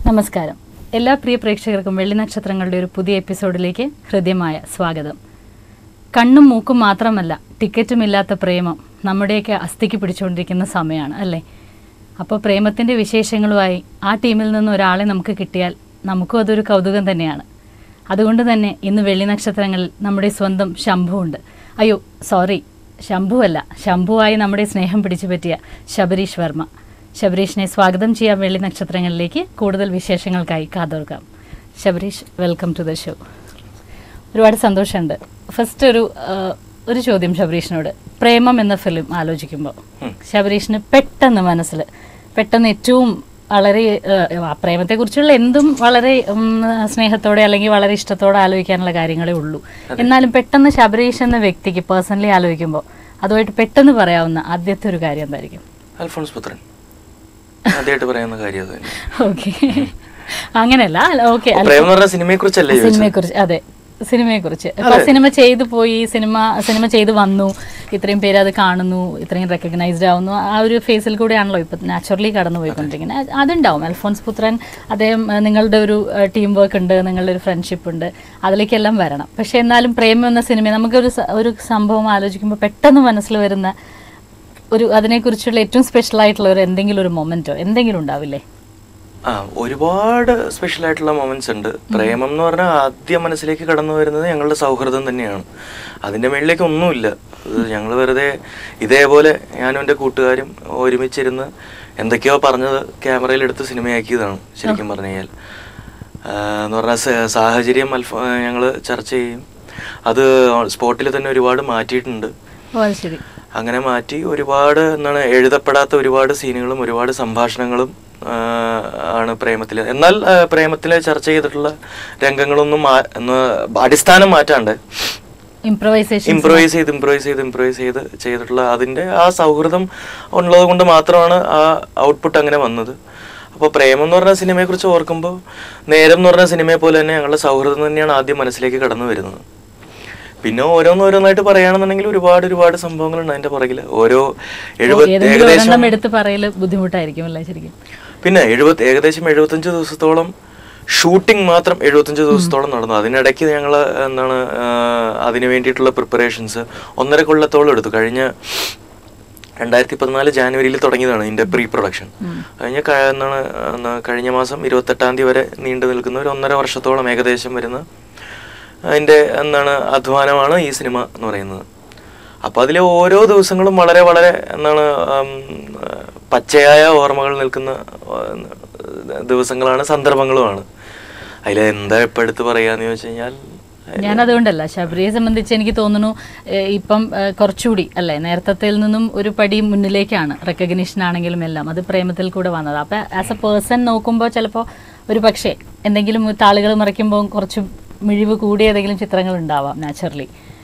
നമസ്കാരം എല്ലാ പ്രിയ പ്രേക്ഷകർക്കും വെള്ളി നക്ഷത്രങ്ങളുടെ ഒരു പുതിയ എപ്പിസോഡിലേക്ക് ഹൃദ്യമായ സ്വാഗതം കണ്ണും മൂക്കും മാത്രമല്ല ടിക്കറ്റുമില്ലാത്ത പ്രേമം നമ്മുടെയൊക്കെ അസ്ഥിക്ക് പിടിച്ചുകൊണ്ടിരിക്കുന്ന സമയമാണ് അല്ലേ അപ്പോൾ പ്രേമത്തിൻ്റെ വിശേഷങ്ങളുമായി ആ ടീമിൽ നിന്ന് ഒരാളെ നമുക്ക് കിട്ടിയാൽ നമുക്കും അതൊരു കൗതുകം തന്നെയാണ് അതുകൊണ്ട് തന്നെ ഇന്ന് വെള്ളി നക്ഷത്രങ്ങളിൽ നമ്മുടെ സ്വന്തം ശംഭു ഉണ്ട് അയ്യോ സോറി ശംഭു അല്ല ശംഭുവായി നമ്മുടെ സ്നേഹം പിടിച്ചു പറ്റിയ ശബരീഷ് വർമ്മ ശബരീഷിനെ സ്വാഗതം ചെയ്യാം വെള്ളി നക്ഷത്രങ്ങളിലേക്ക് കൂടുതൽ വിശേഷങ്ങൾക്കായി കാതോർക്കാം Sabareesh welcome to the show ഒരുപാട് സന്തോഷമുണ്ട് ഫസ്റ്റ് ഒരു ആ, ഒരു ചോദ്യം ശബരീഷിനോട് പ്രേമം എന്ന ഫിലിം ആലോചിക്കുമ്പോൾ ശബരീഷിന് പെട്ടെന്ന് മനസ്സിൽ പെട്ടെന്ന് ഏറ്റവും വളരെ ആ, പ്രേമത്തെക്കുറിച്ചുള്ള എന്തും വളരെ ഉം, സ്നേഹത്തോടെ അല്ലെങ്കിൽ വളരെ ഇഷ്ടത്തോടെ ആലോചിക്കാനുള്ള കാര്യങ്ങളേ ഉള്ളൂ എന്നാലും പെട്ടെന്ന് ശബരീഷ് എന്ന വ്യക്തിക്ക് പേഴ്സണലി ആലോചിക്കുമ്പോൾ അതുമായിട്ട് പെട്ടെന്ന് പറയാവുന്ന ആദ്യത്തെ ഒരു കാര്യം എന്തായിരിക്കും അൽഫോൺസ് പുത്രൻ ആദ്യമായിട്ട് പറയുന്ന കാര്യം അത് തന്നെ ഓക്കെ അങ്ങനെയല്ല ഓക്കെ പ്രേം എന്ന് പറഞ്ഞ സിനിമയെ കുറിച്ചല്ലേ സിനിമയെ കുറിച്ച് അതെ സിനിമയെ കുറിച്ച് അപ്പൊ സിനിമ ചെയ്തു പോയി സിനിമ സിനിമ ചെയ്തു വന്നു ഇത്രയും പേര് അത് കാണുന്നു ഇത്രയും റെക്കഗ്നൈസ്ഡ് ആവുന്നു ആ ഒരു ഫേസിൽ കൂടെയാണല്ലോ ഇപ്പൊ നാച്ചുറലി കടന്നു പോയിക്കൊണ്ടിരിക്കുന്നത് അത് അതുണ്ടാവും അൽഫോൺസ് പുത്രൻ അദ്ദേഹം ഏഹ്, നിങ്ങളുടെ ഒരു ടീം വർക്ക് ഉണ്ട് നിങ്ങളുടെ ഒരു ഫ്രണ്ട്ഷിപ്പ് ഉണ്ട് അതിലേക്കെല്ലാം വരണം പക്ഷെ എന്നാലും പ്രേമം എന്ന സിനിമ നമുക്കൊരു സ- ഒരു സംഭവം ആലോചിക്കുമ്പോൾ പെട്ടെന്ന് മനസ്സിൽ വരുന്ന ഒരു അതിനെക്കുറിച്ചുള്ള ഏറ്റവും സ്പെഷ്യൽ ആയിട്ടുള്ള ഒരു എന്തെങ്കിലും ഒരു മൊമെന്റോ എന്തെങ്കിലും ഉണ്ടാവില്ലേ ആ ഒരുപാട് സ്പെഷ്യൽ ആയിട്ടുള്ള മൊമെന്റ്സ് ഉണ്ട് പ്രേമം എന്ന് പറഞ്ഞാൽ ആദ്യം മനസ്സിലേക്ക് കടന്നു വരുന്നത് ഞങ്ങളുടെ സൗഹൃദം തന്നെയാണ് അതിന്റെ മേളിലേക്ക് ഒന്നുമില്ല ഞങ്ങൾ വെറുതെ ഇതേപോലെ ഞാനും എൻ്റെ കൂട്ടുകാരും ഒരുമിച്ചിരുന്ന് എന്തൊക്കെയോ പറഞ്ഞത് ക്യാമറയിൽ എടുത്ത് സിനിമയാക്കിയതാണ് ശരിക്കും പറഞ്ഞു കഴിഞ്ഞാൽ ആ, എന്ന് പറഞ്ഞാൽ സ- സാഹചര്യം അൽഫ ഞങ്ങൾ ചർച്ച ചെയ്യും അത് സ്പോട്ടിൽ തന്നെ ഒരുപാട് മാറ്റിയിട്ടുണ്ട് ഓ അത് ശരി അങ്ങനെ മാറ്റി ഒരുപാട് എന്താണ് എഴുതപ്പെടാത്ത ഒരുപാട് സീനുകളും ഒരുപാട് സംഭാഷണങ്ങളും ആ, ആണ് പ്രേമത്തിൽ എന്നാൽ ആ, പ്രേമത്തിലെ ചർച്ച ചെയ്തിട്ടുള്ള രംഗങ്ങളൊന്നും മാ- എന്ന് അടിസ്ഥാനം മാറ്റാണ്ട് ഇംപ്രവൈസേഷൻ ഇംപ്രൂവൈസ് ചെയ്ത് ഇംപ്രൂവൈസ് ചെയ്ത് ഇംപ്രൂവൈസ് ചെയ്ത് ചെയ്തിട്ടുള്ള അതിന്റെ ആ സൗഹൃദം ഉള്ളത് കൊണ്ട് മാത്രമാണ് ആ ഔട്ട്പുട്ട് അങ്ങനെ വന്നത് അപ്പോൾ പ്രേമം എന്ന് പറഞ്ഞ സിനിമയെ കുറിച്ച് ഓർക്കുമ്പോൾ നേരം എന്ന് പറഞ്ഞ സിനിമയെ പോലെ തന്നെ ഞങ്ങളുടെ സൗഹൃദം തന്നെയാണ് ആദ്യം മനസ്സിലേക്ക് കടന്നു വരുന്നത് പിന്നെ ഓരോന്നോരോന്നായിട്ട് പറയുകയാണെന്നുണ്ടെങ്കിൽ ഒരുപാട് ഒരുപാട് സംഭവങ്ങളുണ്ട് അതിന്റെ പുറകിൽ ഓരോ എഴുപത് ഏതെങ്കിലും ഏകദേശം ഒരെണ്ണം എടുത്ത് പറയല് ബുദ്ധിമുട്ടായിരിക്കും അല്ലേ ശരിക്കും പിന്നെ എഴുപത് ഏകദേശം എഴുപത്തഞ്ച് ദിവസത്തോളം ഷൂട്ടിംഗ് മാത്രം എഴുപത്തഞ്ച് ദിവസത്തോളം നടന്നു അതിനിടയ്ക്ക് ഞങ്ങൾ എന്താണ് ആ, അതിന് വേണ്ടിയിട്ടുള്ള പ്രിപ്പറേഷൻസ് ഒന്നര കൊല്ലത്തോളം എടുത്തു കഴിഞ്ഞ രണ്ടായിരത്തി പതിനാല് ജാനുവരിയിൽ തുടങ്ങിയതാണ് ഇതിന്റെ പ്രീ പ്രൊഡക്ഷൻ കഴിഞ്ഞ ക- എന്താണ് എന്നാ, കഴിഞ്ഞ മാസം ഇരുപത്തെട്ടാം തീയതി വരെ നീണ്ടു നിൽക്കുന്ന ഒരു ഒന്നര വർഷത്തോളം ഏകദേശം വരുന്ന അതിന്റെ എന്താണ് അധ്വാനമാണ് ഈ സിനിമ എന്ന് പറയുന്നത് അപ്പൊ അതിലെ ഓരോ ദിവസങ്ങളും വളരെ വളരെ എന്താണ് ഉം, പച്ചയായ ഓർമ്മകൾ നിൽക്കുന്ന ഉം, ദിവസങ്ങളാണ് സന്ദർഭങ്ങളുമാണ് അതിൽ എന്താ ഇപ്പൊ എടുത്ത് പറയാന്ന് ചോദിച്ചു കഴിഞ്ഞാൽ ഞാൻ അതുകൊണ്ടല്ല ശബരിയെ സംബന്ധിച്ച് എനിക്ക് തോന്നുന്നു ഏഹ് ഇപ്പം ഏഹ് കുറച്ചുകൂടി അല്ലേ നേരത്തത്തിൽ നിന്നും ഒരു പടി മുന്നിലേക്കാണ് റെക്കഗ്നീഷൻ ആണെങ്കിലും എല്ലാം അത് പ്രേമത്തിൽ കൂടെ വന്നത് അപ്പൊ ആസ് എ പേഴ്സൺ നോക്കുമ്പോൾ ചിലപ്പോൾ ഒരു പക്ഷേ എന്തെങ്കിലും താളുകൾ മറിക്കുമ്പോൾ കുറച്ച് മിഴിവ് കൂടിയ ഏതെങ്കിലും ചിത്രങ്ങൾ ഉണ്ടാവാം നാച്ചുറലി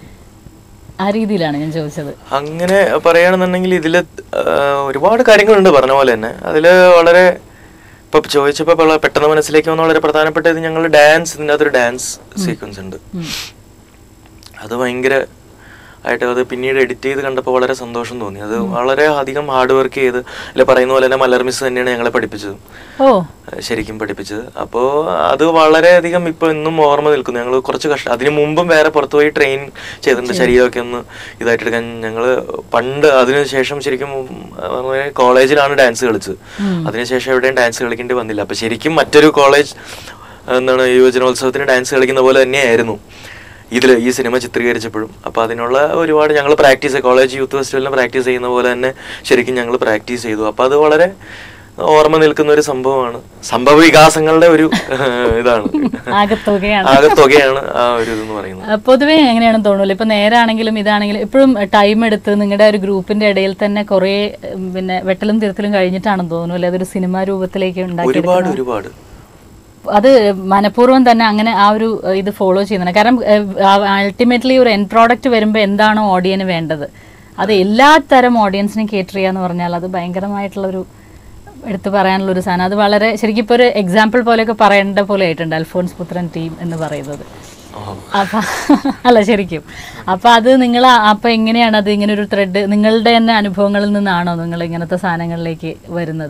ആ രീതിയിലാണ് ഞാൻ ചോദിച്ചത് അങ്ങനെ പറയുകയാണെന്നുണ്ടെങ്കിൽ ഇതില് ആ, ഒരുപാട് കാര്യങ്ങളുണ്ട് പറഞ്ഞ പോലെ തന്നെ അതില് വളരെ ഇപ്പൊ ചോദിച്ചപ്പോ വളരെ പെട്ടെന്ന് മനസ്സിലേക്ക് വന്ന വളരെ പ്രധാനപ്പെട്ട ഇത് ഞങ്ങൾ ഡാൻസ് ഇതിൻ്റെ അകത്തൊരു ഡാൻസ് സീക്വൻസ് ഉണ്ട് ഉം. അത് ഭയങ്കര ആയിട്ട് അത് പിന്നീട് എഡിറ്റ് ചെയ്ത് കണ്ടപ്പോൾ വളരെ സന്തോഷം തോന്നി അത് വളരെ അധികം ഹാർഡ് വർക്ക് ചെയ്ത് അല്ലെ പറയുന്ന പോലെ തന്നെ മലർ മിസ് തന്നെയാണ് ഞങ്ങളെ പഠിപ്പിച്ചത് ഓ ഏഹ് ശരിക്കും പഠിപ്പിച്ചത് അപ്പോൾ അത് വളരെയധികം ഇപ്പോൾ ഇന്നും ഓർമ്മ നിൽക്കുന്നു ഞങ്ങൾ കുറച്ച് കഷ്ടം അതിന് മുമ്പും വേറെ പുറത്തു പോയി ട്രെയിൻ ചെയ്തിട്ടുണ്ട് ശരീരമൊക്കെ ഒന്ന് ഇതായിട്ടെടുക്കാൻ ഞങ്ങൾ പണ്ട് അതിനുശേഷം ശരിക്കും കോളേജിലാണ് ഡാൻസ് കളിച്ചത് അതിനുശേഷം എവിടെയും ഡാൻസ് കളിക്കേണ്ടി വന്നില്ല അപ്പൊ ശരിക്കും മറ്റൊരു കോളേജ് എന്താണ് യുവജനോത്സവത്തിന് ഡാൻസ് കളിക്കുന്ന പോലെ തന്നെയായിരുന്നു ഇതിൽ ഈ സിനിമ ചിത്രീകരിച്ചപ്പോഴും അപ്പോൾ അതിനുള്ള ഒരുപാട് ഞങ്ങൾ പ്രാക്ടീസ് കോളേജ് യൂത്ത് ഫെസ്റ്റിവലിന് പ്രാക്ടീസ് ചെയ്യുന്ന പോലെ തന്നെ ശരിക്കും ഞങ്ങൾ പ്രാക്ടീസ് ചെയ്തു അപ്പോൾ അത് വളരെ ഓർമ്മ നിൽക്കുന്ന ഒരു സംഭവമാണ് സംഭവ വികാസങ്ങളുടെ ഒരു ഇതാണ് ആകത്തുകയാണ് ആകെ തുകയാണ് ആ ഒരു ഇതെന്ന് പറയുന്നത് ആ, പൊതുവേ എങ്ങനെയാണെന്ന് തോന്നുന്നു ഇപ്പൊ നേരാണെങ്കിലും ഇതാണെങ്കിലും എപ്പോഴും ടൈം എടുത്ത് നിങ്ങളുടെ ഒരു ഗ്രൂപ്പിന്റെ ഇടയിൽ തന്നെ കുറെ ഉം, പിന്നെ വെട്ടലും തിരുത്തലും കഴിഞ്ഞിട്ടാണെന്ന് തോന്നുന്നു അല്ലെ അതൊരു സിനിമാ രൂപത്തിലേക്ക് ഒരുപാട് ഉണ്ടാക്കിയെടുക്കുന്നത് ഒരുപാട് അത് മനഃപൂർവ്വം തന്നെ അങ്ങനെ ആ ഒരു ഏഹ്, ഇത് ഫോളോ ചെയ്യുന്നുണ്ട് കാരണം അൾട്ടിമേറ്റ്ലി ഒരു എൻ പ്രോഡക്റ്റ് വരുമ്പോൾ എന്താണോ ഓഡിയന് വേണ്ടത് അത് എല്ലാ തരം ഓഡിയൻസിനും കേറ്റർ ചെയ്യാന്ന് പറഞ്ഞാൽ അത് ഭയങ്കരമായിട്ടുള്ള ഒരു എടുത്തു പറയാനുള്ള ഒരു സാധനം അത് വളരെ ശരിക്കും ഇപ്പോൾ ഒരു എക്സാമ്പിൾ പോലെയൊക്കെ പറയേണ്ട പോലെ ആയിട്ടുണ്ട് അൽഫോൺസ് പുത്രൻ ടീം എന്ന് പറയുന്നത് ഓ. അപ്പൊ അല്ല ശരിക്കും അപ്പൊ അത് നിങ്ങൾ അപ്പൊ എങ്ങനെയാണ് അത് ഇങ്ങനെ ഒരു ത്രെഡ് നിങ്ങളുടെ തന്നെ അനുഭവങ്ങളിൽ നിന്നാണോ നിങ്ങൾ ഇങ്ങനത്തെ സാധനങ്ങളിലേക്ക് വരുന്നത്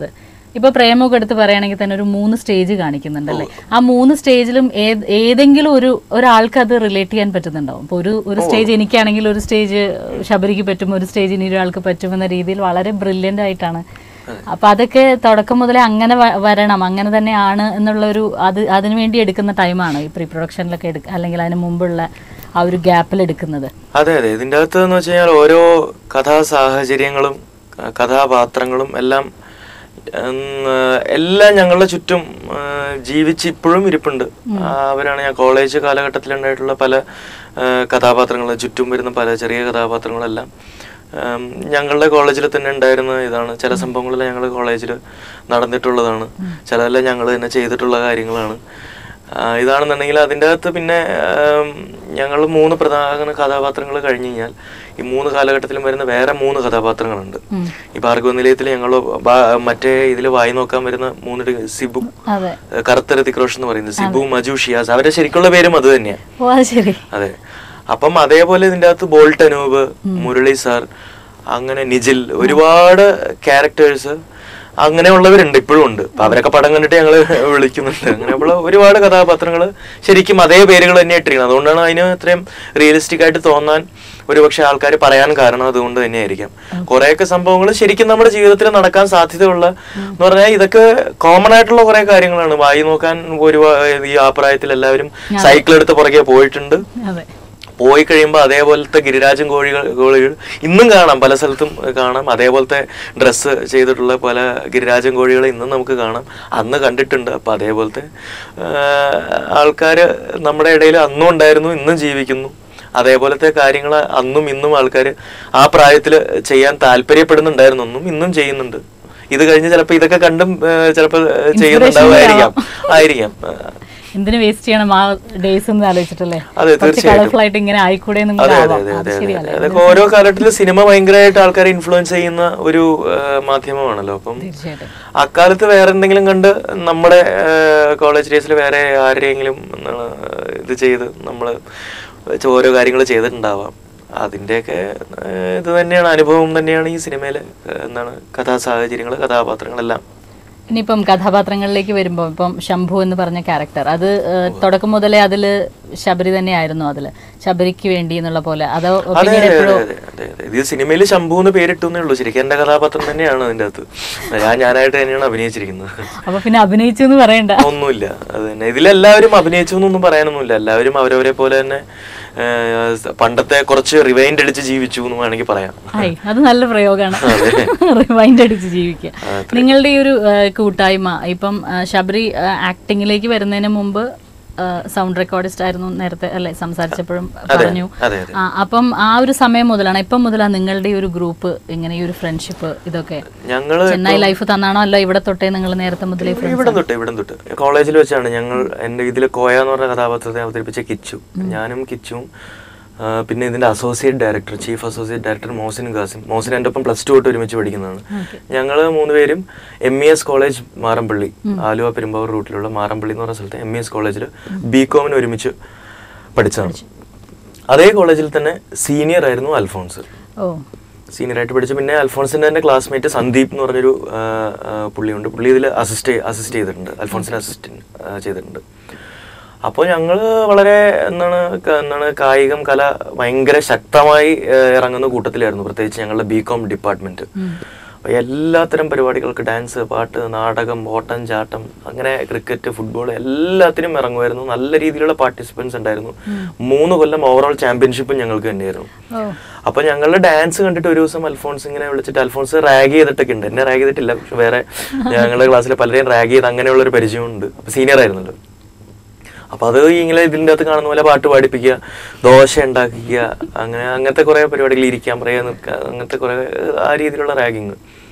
ഇപ്പൊ പ്രേമമൊക്കെ എടുത്ത് പറയുകയാണെങ്കിൽ തന്നെ ഒരു മൂന്ന് സ്റ്റേജ് കാണിക്കുന്നുണ്ടല്ലേ ആ മൂന്ന് സ്റ്റേജിലും ഏത് ഏതെങ്കിലും ഒരു ഒരാൾക്ക് അത് റിലേറ്റ് ചെയ്യാൻ പറ്റുന്നുണ്ടാവും ഇപ്പൊ ഒരു ഒരു സ്റ്റേജ് എനിക്കാണെങ്കിൽ ഒരു സ്റ്റേജ് ശബരിക്ക് പറ്റും ഒരു സ്റ്റേജ് ഇനി ഒരാൾക്ക് പറ്റും എന്ന രീതിയിൽ വളരെ ബ്രില്യൻ്റ് ആയിട്ടാണ് അപ്പൊ അതൊക്കെ തുടക്കം മുതലേ അങ്ങനെ വ- വരണം അങ്ങനെ തന്നെയാണ് എന്നുള്ള ഒരു അത് അതിനു വേണ്ടി എടുക്കുന്ന ടൈമാണ് ഈ പ്രീ പ്രൊഡക്ഷനിലൊക്കെ എടുക്ക അല്ലെങ്കിൽ അതിന് മുമ്പുള്ള ആ ഒരു ഗ്യാപ്പിൽ എടുക്കുന്നത് അതെ അതെ ഇതിൻ്റെ അകത്ത് എന്ന് വെച്ച് കഴിഞ്ഞാൽ ഓരോ കഥാസാഹചര്യങ്ങളും ക- കഥാപാത്രങ്ങളും എല്ലാം ഉം, എല്ലാം ഞങ്ങളുടെ ചുറ്റും ആ, ജീവിച്ച് ഇപ്പോഴും ഇരിപ്പുണ്ട് ആ, അവരാണ് ഞാൻ കോളേജ് കാലഘട്ടത്തിലുണ്ടായിട്ടുള്ള പല കഥാപാത്രങ്ങൾ ചുറ്റും വരുന്ന പല ചെറിയ കഥാപാത്രങ്ങളെല്ലാം ഉം, ഞങ്ങളുടെ കോളേജിൽ തന്നെ ഉണ്ടായിരുന്ന ഇതാണ് ചില സംഭവങ്ങളെല്ലാം ഞങ്ങളുടെ കോളേജിൽ നടന്നിട്ടുള്ളതാണ് ചിലതെല്ലാം ഞങ്ങൾ തന്നെ ചെയ്തിട്ടുള്ള കാര്യങ്ങളാണ് ആ, ഇതാണെന്നുണ്ടെങ്കിൽ അതിൻ്റെ അകത്ത് പിന്നെ ഞങ്ങൾ മൂന്ന് പ്രധാന കഥാപാത്രങ്ങൾ കഴിഞ്ഞ് കഴിഞ്ഞാൽ ഈ മൂന്ന് കാലഘട്ടത്തിലും വരുന്ന വേറെ മൂന്ന് കഥാപാത്രങ്ങളുണ്ട് ഈ ഭാർഗവ നിലയത്തിൽ ഞങ്ങൾ മറ്റേ ഇതിൽ വായി നോക്കാൻ വരുന്ന മൂന്ന് ടി- സിബു അതെ ഏഹ് കറുത്ത ഋതിക് റോഷൻ എന്ന് പറയുന്നത് സിബു മജു ഷിയാസ് അവരുടെ ശരിക്കുള്ള പേരും അത് തന്നെയാണ് ഓ അത് ശരി അതെ അപ്പം അതേപോലെ ഇതിൻ്റെ അകത്ത് ബോൾട്ട് അനൂപ് മുരളി സാർ അങ്ങനെ നിജിൽ ഒരുപാട് ക്യാരക്ടേഴ്സ് അങ്ങനെയുള്ളവരുണ്ട് ഇപ്പോഴും ഉണ്ട് അപ്പൊ അവരൊക്കെ പടം കണ്ടിട്ട് ഞങ്ങൾ വിളിക്കുന്നുണ്ട് അങ്ങനെയുള്ള ഒരുപാട് കഥാപാത്രങ്ങൾ ശരിക്കും അതേ പേരുകൾ തന്നെ ഇട്ടിരിക്കുന്നത് അതുകൊണ്ടാണ് അതിന് ഇത്രയും റിയലിസ്റ്റിക് ആയിട്ട് തോന്നാൻ ഒരുപക്ഷെ ആൾക്കാർ പറയാൻ കാരണം അതുകൊണ്ട് തന്നെയായിരിക്കാം കുറേയൊക്കെ സംഭവങ്ങൾ ശരിക്കും നമ്മുടെ ജീവിതത്തിൽ നടക്കാൻ സാധ്യതയുള്ള എന്ന് പറഞ്ഞാൽ ഇതൊക്കെ കോമൺ ആയിട്ടുള്ള കുറെ കാര്യങ്ങളാണ് വായി നോക്കാൻ ഒരു ഈ ആ പ്രായത്തിൽ എല്ലാവരും സൈക്കിൾ എടുത്ത് പുറകെ പോയിട്ടുണ്ട് അതെ പോയി കഴിയുമ്പോൾ അതേപോലത്തെ ഗിരിരാജൻ കോഴികൾ കോഴികൾ ഇന്നും കാണാം പല സ്ഥലത്തും കാണാം അതേപോലത്തെ ഡ്രസ്സ് ചെയ്തിട്ടുള്ള പല ഗിരിരാജൻ കോഴികളെ ഇന്നും നമുക്ക് കാണാം അന്ന് കണ്ടിട്ടുണ്ട് അപ്പം അതേപോലത്തെ ആൾക്കാർ നമ്മുടെ ഇടയിൽ അന്നും ഉണ്ടായിരുന്നു ഇന്നും ജീവിക്കുന്നു അതേപോലത്തെ കാര്യങ്ങൾ അന്നും ഇന്നും ആൾക്കാർ ആ പ്രായത്തിൽ ചെയ്യാൻ താല്പര്യപ്പെടുന്നുണ്ടായിരുന്നു അന്നും ഇന്നും ചെയ്യുന്നുണ്ട് ഇത് കഴിഞ്ഞ് ചിലപ്പോൾ ഇതൊക്കെ കണ്ടും ചിലപ്പോൾ ചെയ്യുന്നുണ്ടാവുമായിരിക്കാം ആയിരിക്കാം ആ, എന്തിനു വേസ്റ്റ് ചെയ്യണം ആ ഡേയ്സ് എന്ന് ആലോചിച്ചിട്ടല്ലേ അതെ, തീർച്ചയായിട്ടും. കളർഫുൾ ആയിട്ട് ഇങ്ങനെ ആയിക്കൂടെ എന്നും അതെ കൂടെ അതെ ആവാം. അതെ അത് അതെ അതെ ശരിയല്ലേ അതൊക്കെ ഓരോ കാലത്തിലും സിനിമ ഭയങ്കരമായിട്ട് ആൾക്കാരെ ഇൻഫ്ലുവൻസ് ചെയ്യുന്ന ഒരു ആ, മാധ്യമമാണല്ലോ അപ്പം തീർച്ചയായിട്ടും അക്കാലത്ത് വേറെ എന്തെങ്കിലും കണ്ട് നമ്മുടെ കോളേജ് ഡേയ്സിൽ വേറെ ആരെയെങ്കിലും എന്താണ് ഇത് ചെയ്ത് നമ്മൾ ഓരോ കാര്യങ്ങൾ ചെയ്തിട്ടുണ്ടാവാം അതിൻ്റെയൊക്കെ ആ, ഇത് തന്നെയാണ് അനുഭവം തന്നെയാണ് ഈ സിനിമയിലെ ആ, എന്താണ് കഥാസാഹചര്യങ്ങൾ കഥാപാത്രങ്ങളെല്ലാം ഇനിയിപ്പം കഥാപാത്രങ്ങളിലേക്ക് വരുമ്പോൾ ഇപ്പം ശംഭു എന്ന് പറഞ്ഞ ക്യാരക്ടർ അത് ഏഹ്, തുടക്കം മുതലേ അതില് ശബരി തന്നെയായിരുന്നു അതില് ശബരിക്ക് വേണ്ടി എന്നുള്ള പോലെ അതോ അതെ പിന്നീട് അതെ എപ്പോഴും അതെ അതെ അതെ ഇത് സിനിമയിൽ ശംഭു എന്ന് പേരിട്ടുന്നേ ഉള്ളൂ ശരിക്കും എന്റെ കഥാപാത്രം തന്നെയാണ് അതിൻ്റെ അകത്ത് ഞാൻ ഞാനായിട്ട് തന്നെയാണ് അഭിനയിച്ചിരിക്കുന്നത് അപ്പൊ പിന്നെ അഭിനയിച്ചു എന്ന് പറയണ്ട ഒന്നുമില്ല അത് തന്നെ ഇതിലെല്ലാവരും അഭിനയിച്ചു എന്നൊന്നും പറയാനൊന്നുമില്ല എല്ലാവരും അവരവരെ പോലെ തന്നെ ഏഹ്, പണ്ടത്തെ കുറച്ച് റിവൈൻഡ് അടിച്ച് ജീവിച്ചു എന്ന് വേണമെങ്കിൽ പറയാം ആയി അത് നല്ല പ്രയോഗമാണ് റിവൈൻഡ് അടിച്ച് ജീവിക്കുക നിങ്ങളുടെ ഈ ഒരു ഏഹ്, കൂട്ടായ്മ ഇപ്പം ഏഹ്, ശബരി ആക്ടിങ്ങിലേക്ക് വരുന്നതിന് മുമ്പ് സൗണ്ട് റെക്കോർഡിസ്റ്റ് ആയിരുന്നു നേരത്തെ അല്ലെ സംസാരിച്ചപ്പോഴും പറഞ്ഞു അതെ അതെ ആ, അപ്പം ആ ഒരു സമയം മുതലാണ് ഇപ്പം മുതലാണ് നിങ്ങളുടെ ഈ ഒരു ഗ്രൂപ്പ് ഇങ്ങനെ ഈ ഒരു ഫ്രണ്ട്ഷിപ്പ് ഇതൊക്കെ ഞങ്ങള് ചെന്നൈ ലൈഫ് തന്നാണോ അല്ല ഇവിടെ തൊട്ടേ നിങ്ങൾ നേരത്തെ മുതലേ ഇവിടെ തൊട്ട് ഇവിടെ തൊട്ട് കോളേജിൽ വെച്ചാണ് ഞങ്ങൾ എൻ്റെ ഇതിൽ കോയ എന്ന് പറഞ്ഞ കഥാപാത്രത്തെ അവതരിപ്പിച്ച കിച്ചു ഞാനും കിച്ചും ആ, പിന്നെ ഇതിന്റെ associate director chief associate director Mohsin Khasim Mohsin എൻ്റെ ഒപ്പം പ്ലസ് ടു തൊട്ട് ഒരുമിച്ച് പഠിക്കുന്നതാണ് ഞങ്ങൾ മൂന്നുപേരും M E S college Marampally Aluva Perumbavoor റൂട്ടിലുള്ള മാറമ്പള്ളി എന്ന് പറഞ്ഞ സ്ഥലത്ത് എം ഇ എസ് കോളേജിൽ ബി കോമിന് ഒരുമിച്ച് പഠിച്ചതാണ് അതേ കോളേജിൽ തന്നെ സീനിയർ ആയിരുന്നു അൽഫോൺസ് ഓ സീനിയർ ആയിട്ട് പഠിച്ചു പിന്നെ അൽഫോൺസിന്റെ തന്നെ ക്ലാസ്മേറ്റ് സന്ദീപ് എന്ന് പറഞ്ഞൊരു ആ, ആ, പുള്ളിയുണ്ട് പുള്ളി ഇതിൽ അസിസ്റ്റ് അസിസ്റ്റ് ചെയ്തിട്ടുണ്ട് അൽഫോൺസിനെ അസിസ്റ്റ് ചെയ്തിട്ടുണ്ട് അപ്പോൾ ഞങ്ങൾ വളരെ എന്താണ് ക- എന്താണ് കായികം കല ഭയങ്കര ശക്തമായി ആ, ഇറങ്ങുന്ന കൂട്ടത്തിലായിരുന്നു പ്രത്യേകിച്ച് ഞങ്ങളുടെ ബി കോം ഡിപ്പാർട്ട്മെന്റ് അപ്പോൾ എല്ലാത്തരം പരിപാടികൾക്ക് ഡാൻസ് പാട്ട് നാടകം ഓട്ടം ചാട്ടം അങ്ങനെ ക്രിക്കറ്റ് ഫുട്ബോൾ എല്ലാത്തിനും ഇറങ്ങുമായിരുന്നു നല്ല രീതിയിലുള്ള പാർട്ടിസിപ്പൻസ് ഉണ്ടായിരുന്നു മൂന്ന് കൊല്ലം ഓവറോൾ ചാമ്പ്യൻഷിപ്പും ഞങ്ങൾക്ക് തന്നെയായിരുന്നു ഓ അപ്പൊ ഞങ്ങളുടെ ഡാൻസ് കണ്ടിട്ട് ഒരു ദിവസം അൽഫോൺസ് ഇങ്ങനെ വിളിച്ചിട്ട് അൽഫോൺസ് റാഗ് ചെയ്തിട്ടൊക്കെ ഉണ്ട് എന്നെ റാഗ് ചെയ്തിട്ടില്ല പക്ഷെ വേറെ ഞങ്ങളുടെ ക്ലാസ്സിൽ പലരെയും റാഗ് ചെയ്ത് അങ്ങനെയുള്ള ഒരു പരിചയമുണ്ട് അപ്പൊ സീനിയർ ആയിരുന്നല്ലോ അപ്പൊ അത് ഇങ്ങനെ ഇതിൻ്റെ അകത്ത് കാണുന്ന പോലെ പാട്ട് പാടിപ്പിക്കുക ദോശ ഉണ്ടാക്കിക്കുക അങ്ങനെ അങ്ങനത്തെ കുറെ പരിപാടികൾ ഇരിക്കാൻ പറയാ നിൽക്കുക അങ്ങനത്തെ കുറെ ആ രീതിയിലുള്ള റാഗിങ്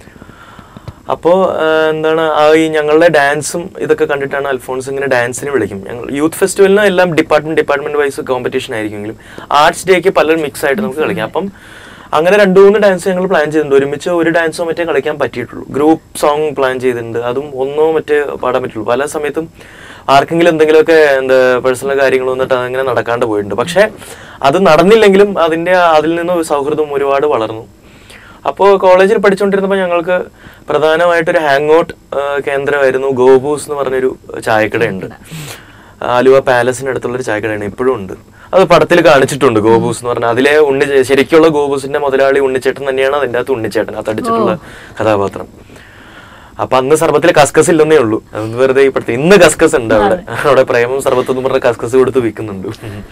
അപ്പോൾ എന്താണ് ആ ഈ ഞങ്ങളുടെ ഡാൻസും ഇതൊക്കെ കണ്ടിട്ടാണ് അൽഫോൺസ് ഇങ്ങനെ ഡാൻസിന് വിളിക്കും ഞങ്ങൾ യൂത്ത് ഫെസ്റ്റിവലിന് എല്ലാം ഡിപ്പാർട്ട്മെന്റ് ഡിപ്പാർട്ട്മെന്റ് വൈസ് കോമ്പറ്റീഷൻ ആയിരിക്കുമെങ്കിലും ആർട്സ് ഡേക്ക് പലരും മിക്സ് ആയിട്ട് നമുക്ക് കളിക്കാം അപ്പം അങ്ങനെ രണ്ട് മൂന്ന് ഡാൻസ് ഞങ്ങൾ പ്ലാൻ ചെയ്തിട്ടുണ്ട് ഒരുമിച്ച് ഒരു ഡാൻസോ മറ്റേ കളിക്കാൻ പറ്റിയിട്ടുള്ളൂ ഗ്രൂപ്പ് സോങ് പ്ലാൻ ചെയ്തിട്ടുണ്ട് അതും ഒന്നോ മറ്റേ പാടാൻ പറ്റുള്ളൂ പല സമയത്തും ആർക്കെങ്കിലും എന്തെങ്കിലുമൊക്കെ എന്താ പേഴ്സണൽ കാര്യങ്ങൾ വന്നിട്ട് അങ്ങനെ നടക്കാണ്ട് പോയിട്ടുണ്ട് പക്ഷേ അത് നടന്നില്ലെങ്കിലും അതിന്റെ അതിൽ നിന്ന് സൗഹൃദം ഒരുപാട് വളർന്നു അപ്പോൾ കോളേജിൽ പഠിച്ചുകൊണ്ടിരുന്നപ്പോൾ ഞങ്ങൾക്ക് പ്രധാനമായിട്ടൊരു ഹാങ് ഔട്ട് കേന്ദ്രമായിരുന്നു ഗോബൂസ് എന്ന് പറഞ്ഞൊരു ചായക്കടയുണ്ട് ആലുവ പാലസിനടുത്തുള്ളൊരു ചായക്കടയാണ് ഇപ്പോഴും ഉണ്ട് അത് പടത്തിൽ കാണിച്ചിട്ടുണ്ട് ഗോബൂസ് എന്ന് പറഞ്ഞാൽ അതിലെ ഉണ്ണി ശരിക്കുള്ള ഗോബൂസിന്റെ മുതലാളി ഉണ്ണിച്ചേട്ടൻ തന്നെയാണ് അതിൻ്റെ അകത്ത് ഉണ്ണിച്ചേട്ടൻ അത് അടിച്ചിട്ടുള്ള കഥാപാത്രം അപ്പൊ അന്ന് സർബത്തിൽ കസ്കസ് ഇല്ലെന്നേ ഉള്ളൂ അത് വെറുതെ ഇപ്പോഴത്തെ ഇന്ന് കസ്കസ് ഉണ്ട് അവിടെ അവിടെ പ്രേമം സർബത്ത് എന്ന് പറഞ്ഞ കസ്കസ് കൊടുത്ത് വിൽക്കുന്നുണ്ട്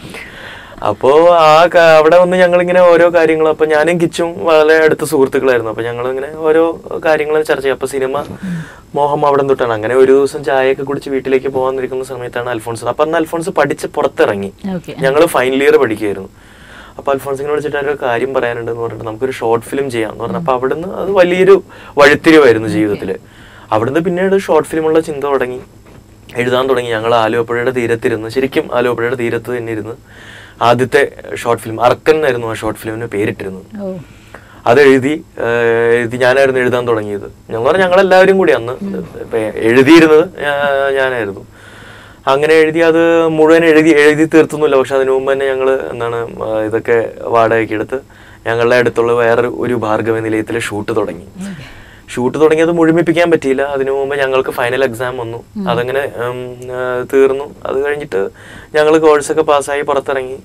അപ്പോ ആ ക- അവിടെ വന്ന് ഞങ്ങൾ ഇങ്ങനെ ഓരോ കാര്യങ്ങളും അപ്പൊ ഞാനും കിച്ചും വളരെ അടുത്ത സുഹൃത്തുക്കളായിരുന്നു അപ്പൊ ഞങ്ങൾ ഇങ്ങനെ ഓരോ കാര്യങ്ങൾ ചർച്ച ചെയ്യും അപ്പൊ സിനിമ മോഹം അവിടെ തൊട്ടാണ് അങ്ങനെ ഒരു ദിവസം ചായയൊക്കെ കുടിച്ച് വീട്ടിലേക്ക് പോകാൻ നിൽക്കുന്ന സമയത്താണ് അൽഫോൺസ് അപ്പൊ അന്ന് അൽഫോൺസ് പഠിച്ച് പുറത്തിറങ്ങി ഓക്കെ ഞങ്ങൾ ഫൈനൽ ഇയർ പഠിക്കുകയായിരുന്നു അപ്പൊ അൽഫോൺസിനെ വിളിച്ചിട്ട് ഒരു കാര്യം പറയാനുണ്ട് എന്ന് പറഞ്ഞിട്ട് നമുക്കൊരു ഷോർട്ട് ഫിലിം ചെയ്യാം എന്ന് പറഞ്ഞു അപ്പൊ അവിടുന്ന് അത് വലിയൊരു വഴിത്തിരിവായിരുന്നു ജീവിതത്തില് അവിടുന്ന് പിന്നീട് ഷോർട്ട് ഫിലിമുള്ള ചിന്ത തുടങ്ങി എഴുതാൻ തുടങ്ങി ഞങ്ങൾ ആലുവപ്പുഴയുടെ തീരത്തിരുന്ന് ശരിക്കും ആലുവപ്പുഴയുടെ തീരത്ത് തന്നെ ഇരുന്ന് ആദ്യത്തെ ഷോർട്ട് ഫിലിം അർക്കൻ എന്നായിരുന്നു ആ ഷോർട്ട് ഫിലിമിന് പേരിട്ടിരുന്നത് ഓ അത് എഴുതി ഏഹ്, എഴുതി ഞാനായിരുന്നു എഴുതാൻ തുടങ്ങിയത് ഞങ്ങൾ പറഞ്ഞ ഞങ്ങളെല്ലാവരും കൂടി അന്ന് ഇപ്പൊ എഴുതിയിരുന്നത് ഞാ- ഞാനായിരുന്നു അങ്ങനെ എഴുതി അത് മുഴുവൻ എഴുതി എഴുതി തീർത്തൊന്നുമില്ല പക്ഷെ അതിനു മുമ്പ് തന്നെ ഞങ്ങൾ എന്താണ് ആ, ഇതൊക്കെ വാടകയ്ക്ക് എടുത്ത് ഞങ്ങളുടെ അടുത്തുള്ള വേറെ ഒരു ഭാർഗവ നിലയത്തിൽ ഷൂട്ട് തുടങ്ങി ഷൂട്ട് തുടങ്ങിയത് മുഴുമിപ്പിക്കാൻ പറ്റിയില്ല അതിനു മുമ്പ് ഞങ്ങൾക്ക് ഫൈനൽ എക്സാം വന്നു അതങ്ങനെ ഉം, ആ, തീർന്നു അത് കഴിഞ്ഞിട്ട് ഞങ്ങൾ കോഴ്സൊക്കെ പാസ്സായി പുറത്തിറങ്ങി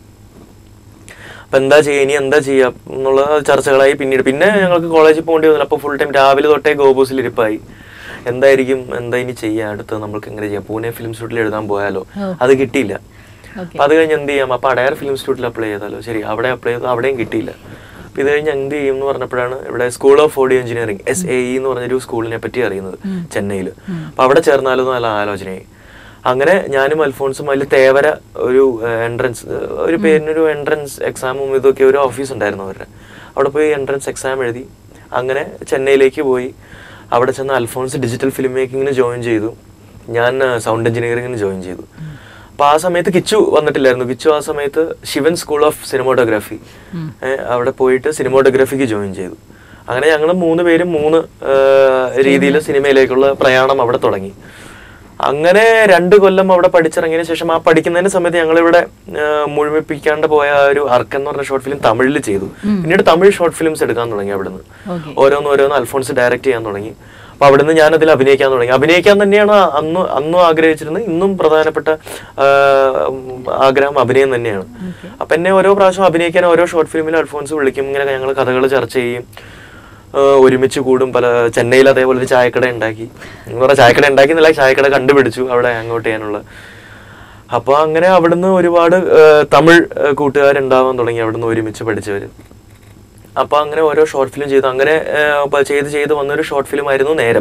അപ്പൊ എന്താ ചെയ്യുക ഇനി എന്താ ചെയ്യുക എന്നുള്ള ചർച്ചകളായി പിന്നീട് പിന്നെ ഞങ്ങൾക്ക് കോളേജിൽ പോകേണ്ടി വന്നില്ല അപ്പൊ ഫുൾ ടൈം രാവിലെ തൊട്ടേ ഗോബൂസിൽ ഇരിപ്പായി എന്തായിരിക്കും എന്താ ഇനി ചെയ്യാം അടുത്ത് നമ്മൾക്ക് എങ്ങനെ ചെയ്യാം പൂനെ ഫിലിം ഇൻസ്റ്റിറ്റ്യൂട്ടിൽ എഴുതാൻ പോയാലോ ഓ. അത് കിട്ടിയില്ല ഓക്കെ അപ്പൊ അത് കഴിഞ്ഞ് എന്ത് ചെയ്യാം അപ്പൊ അടയാർ ഫിലിം ഇൻസ്റ്റിറ്റ്യൂട്ടിൽ അപ്ലൈ ചെയ്താലോ ശരി അവിടെ അപ്ലൈ ചെയ്തു അവിടെയും കിട്ടിയില്ല അപ്പൊ ഇത് കഴിഞ്ഞ് എന്ത് ചെയ്യും എന്ന് പറഞ്ഞപ്പോഴാണ് ഇവിടെ school of audio engineering S A E എന്ന് പറഞ്ഞൊരു സ്കൂളിനെ പറ്റി അറിയുന്നത് ചെന്നൈയിൽ അപ്പൊ അവിടെ ചേർന്നാലോ എന്ന് നല്ല ആലോചനയായി അങ്ങനെ ഞാനും അൽഫോൺസും അതിൽ തേവര ഒരു എൻട്രൻസ് ഒരു പേരിനൊരു എൻട്രൻസ് എക്സാമും ഇതൊക്കെ ഒരു ഓഫീസ് ഉണ്ടായിരുന്നു അവരുടെ അവിടെ പോയി എൻട്രൻസ് എക്സാം എഴുതി അങ്ങനെ ചെന്നൈയിലേക്ക് പോയി അവിടെ ചെന്ന് അൽഫോൺസ് ഡിജിറ്റൽ ഫിലിം മേക്കിങ്ങിന് ജോയിൻ ചെയ്തു ഞാൻ സൗണ്ട് എഞ്ചിനീയറിംഗിന് ജോയിൻ ചെയ്തു അപ്പൊ ആ സമയത്ത് കിച്ചു വന്നിട്ടില്ലായിരുന്നു കിച്ചു ആ സമയത്ത് ശിവൻ സ്കൂൾ ഓഫ് സിനിമോട്ടോഗ്രാഫി അവിടെ പോയിട്ട് സിനിമോട്ടോഗ്രാഫിക്ക് ജോയിൻ ചെയ്തു അങ്ങനെ ഞങ്ങൾ മൂന്ന് പേരും മൂന്ന് രീതിയിൽ സിനിമയിലേക്കുള്ള പ്രയാണം അവിടെ തുടങ്ങി അങ്ങനെ രണ്ട് കൊല്ലം അവിടെ പഠിച്ചിറങ്ങിയതിന് ശേഷം ആ പഠിക്കുന്നതിന് സമയത്ത് ഞങ്ങളിവിടെ ആ, മുഴുമിപ്പിക്കാണ്ട് പോയ ആ ഒരു അർക്കൻ എന്ന് പറഞ്ഞ ഷോർട്ട് ഫിലിം തമിഴിൽ ചെയ്തു പിന്നീട് തമിഴ് ഷോർട്ട് ഫിലിംസ് എടുക്കാൻ തുടങ്ങി അവിടുന്ന് ഓക്കെ ഓരോന്ന് ഓരോന്ന് അൽഫോൺസ് ഡയറക്റ്റ് ചെയ്യാൻ തുടങ്ങി അപ്പൊ അവിടുന്ന് ഞാൻ അതിൽ അഭിനയിക്കാൻ തുടങ്ങി അഭിനയിക്കാൻ തന്നെയാണ് അന്ന് അന്നും ആഗ്രഹിച്ചിരുന്നത് ഇന്നും പ്രധാനപ്പെട്ട ആ, ഉം, ആഗ്രഹം അഭിനയം തന്നെയാണ് അപ്പൊ എന്നെ ഓരോ പ്രാവശ്യം അഭിനയിക്കാൻ ഓരോ ഷോർട്ട് ഫിലിമിൽ അൽഫോൺസ് വിളിക്കും ഇങ്ങനെ ഞങ്ങൾ കഥകൾ ചർച്ച ചെയ്യും ആ, ഒരുമിച്ച് കൂടും പല ചെന്നൈയിൽ അതേപോലെ ഒരു ചായക്കട ഉണ്ടാക്കി എന്ന് പറഞ്ഞാൽ ചായക്കട ഉണ്ടാക്കി എന്നല്ല ചായക്കട കണ്ടുപിടിച്ചു അവിടെ അങ്ങോട്ട് ചെയ്യാനുള്ള അപ്പൊ അങ്ങനെ അവിടുന്ന് ഒരുപാട് ആ, തമിഴ് ആ, കൂട്ടുകാരുണ്ടാവാൻ തുടങ്ങി അവിടുന്ന് ഒരുമിച്ച് പഠിച്ചവര് അപ്പൊ അങ്ങനെ ഓരോ ഷോർട്ട് ഫിലിം ചെയ്തു അങ്ങനെ ആ, ഇപ്പൊ ചെയ്ത് ചെയ്ത് വന്നൊരു ഷോർട്ട് ഫിലിം ആയിരുന്നു നേരം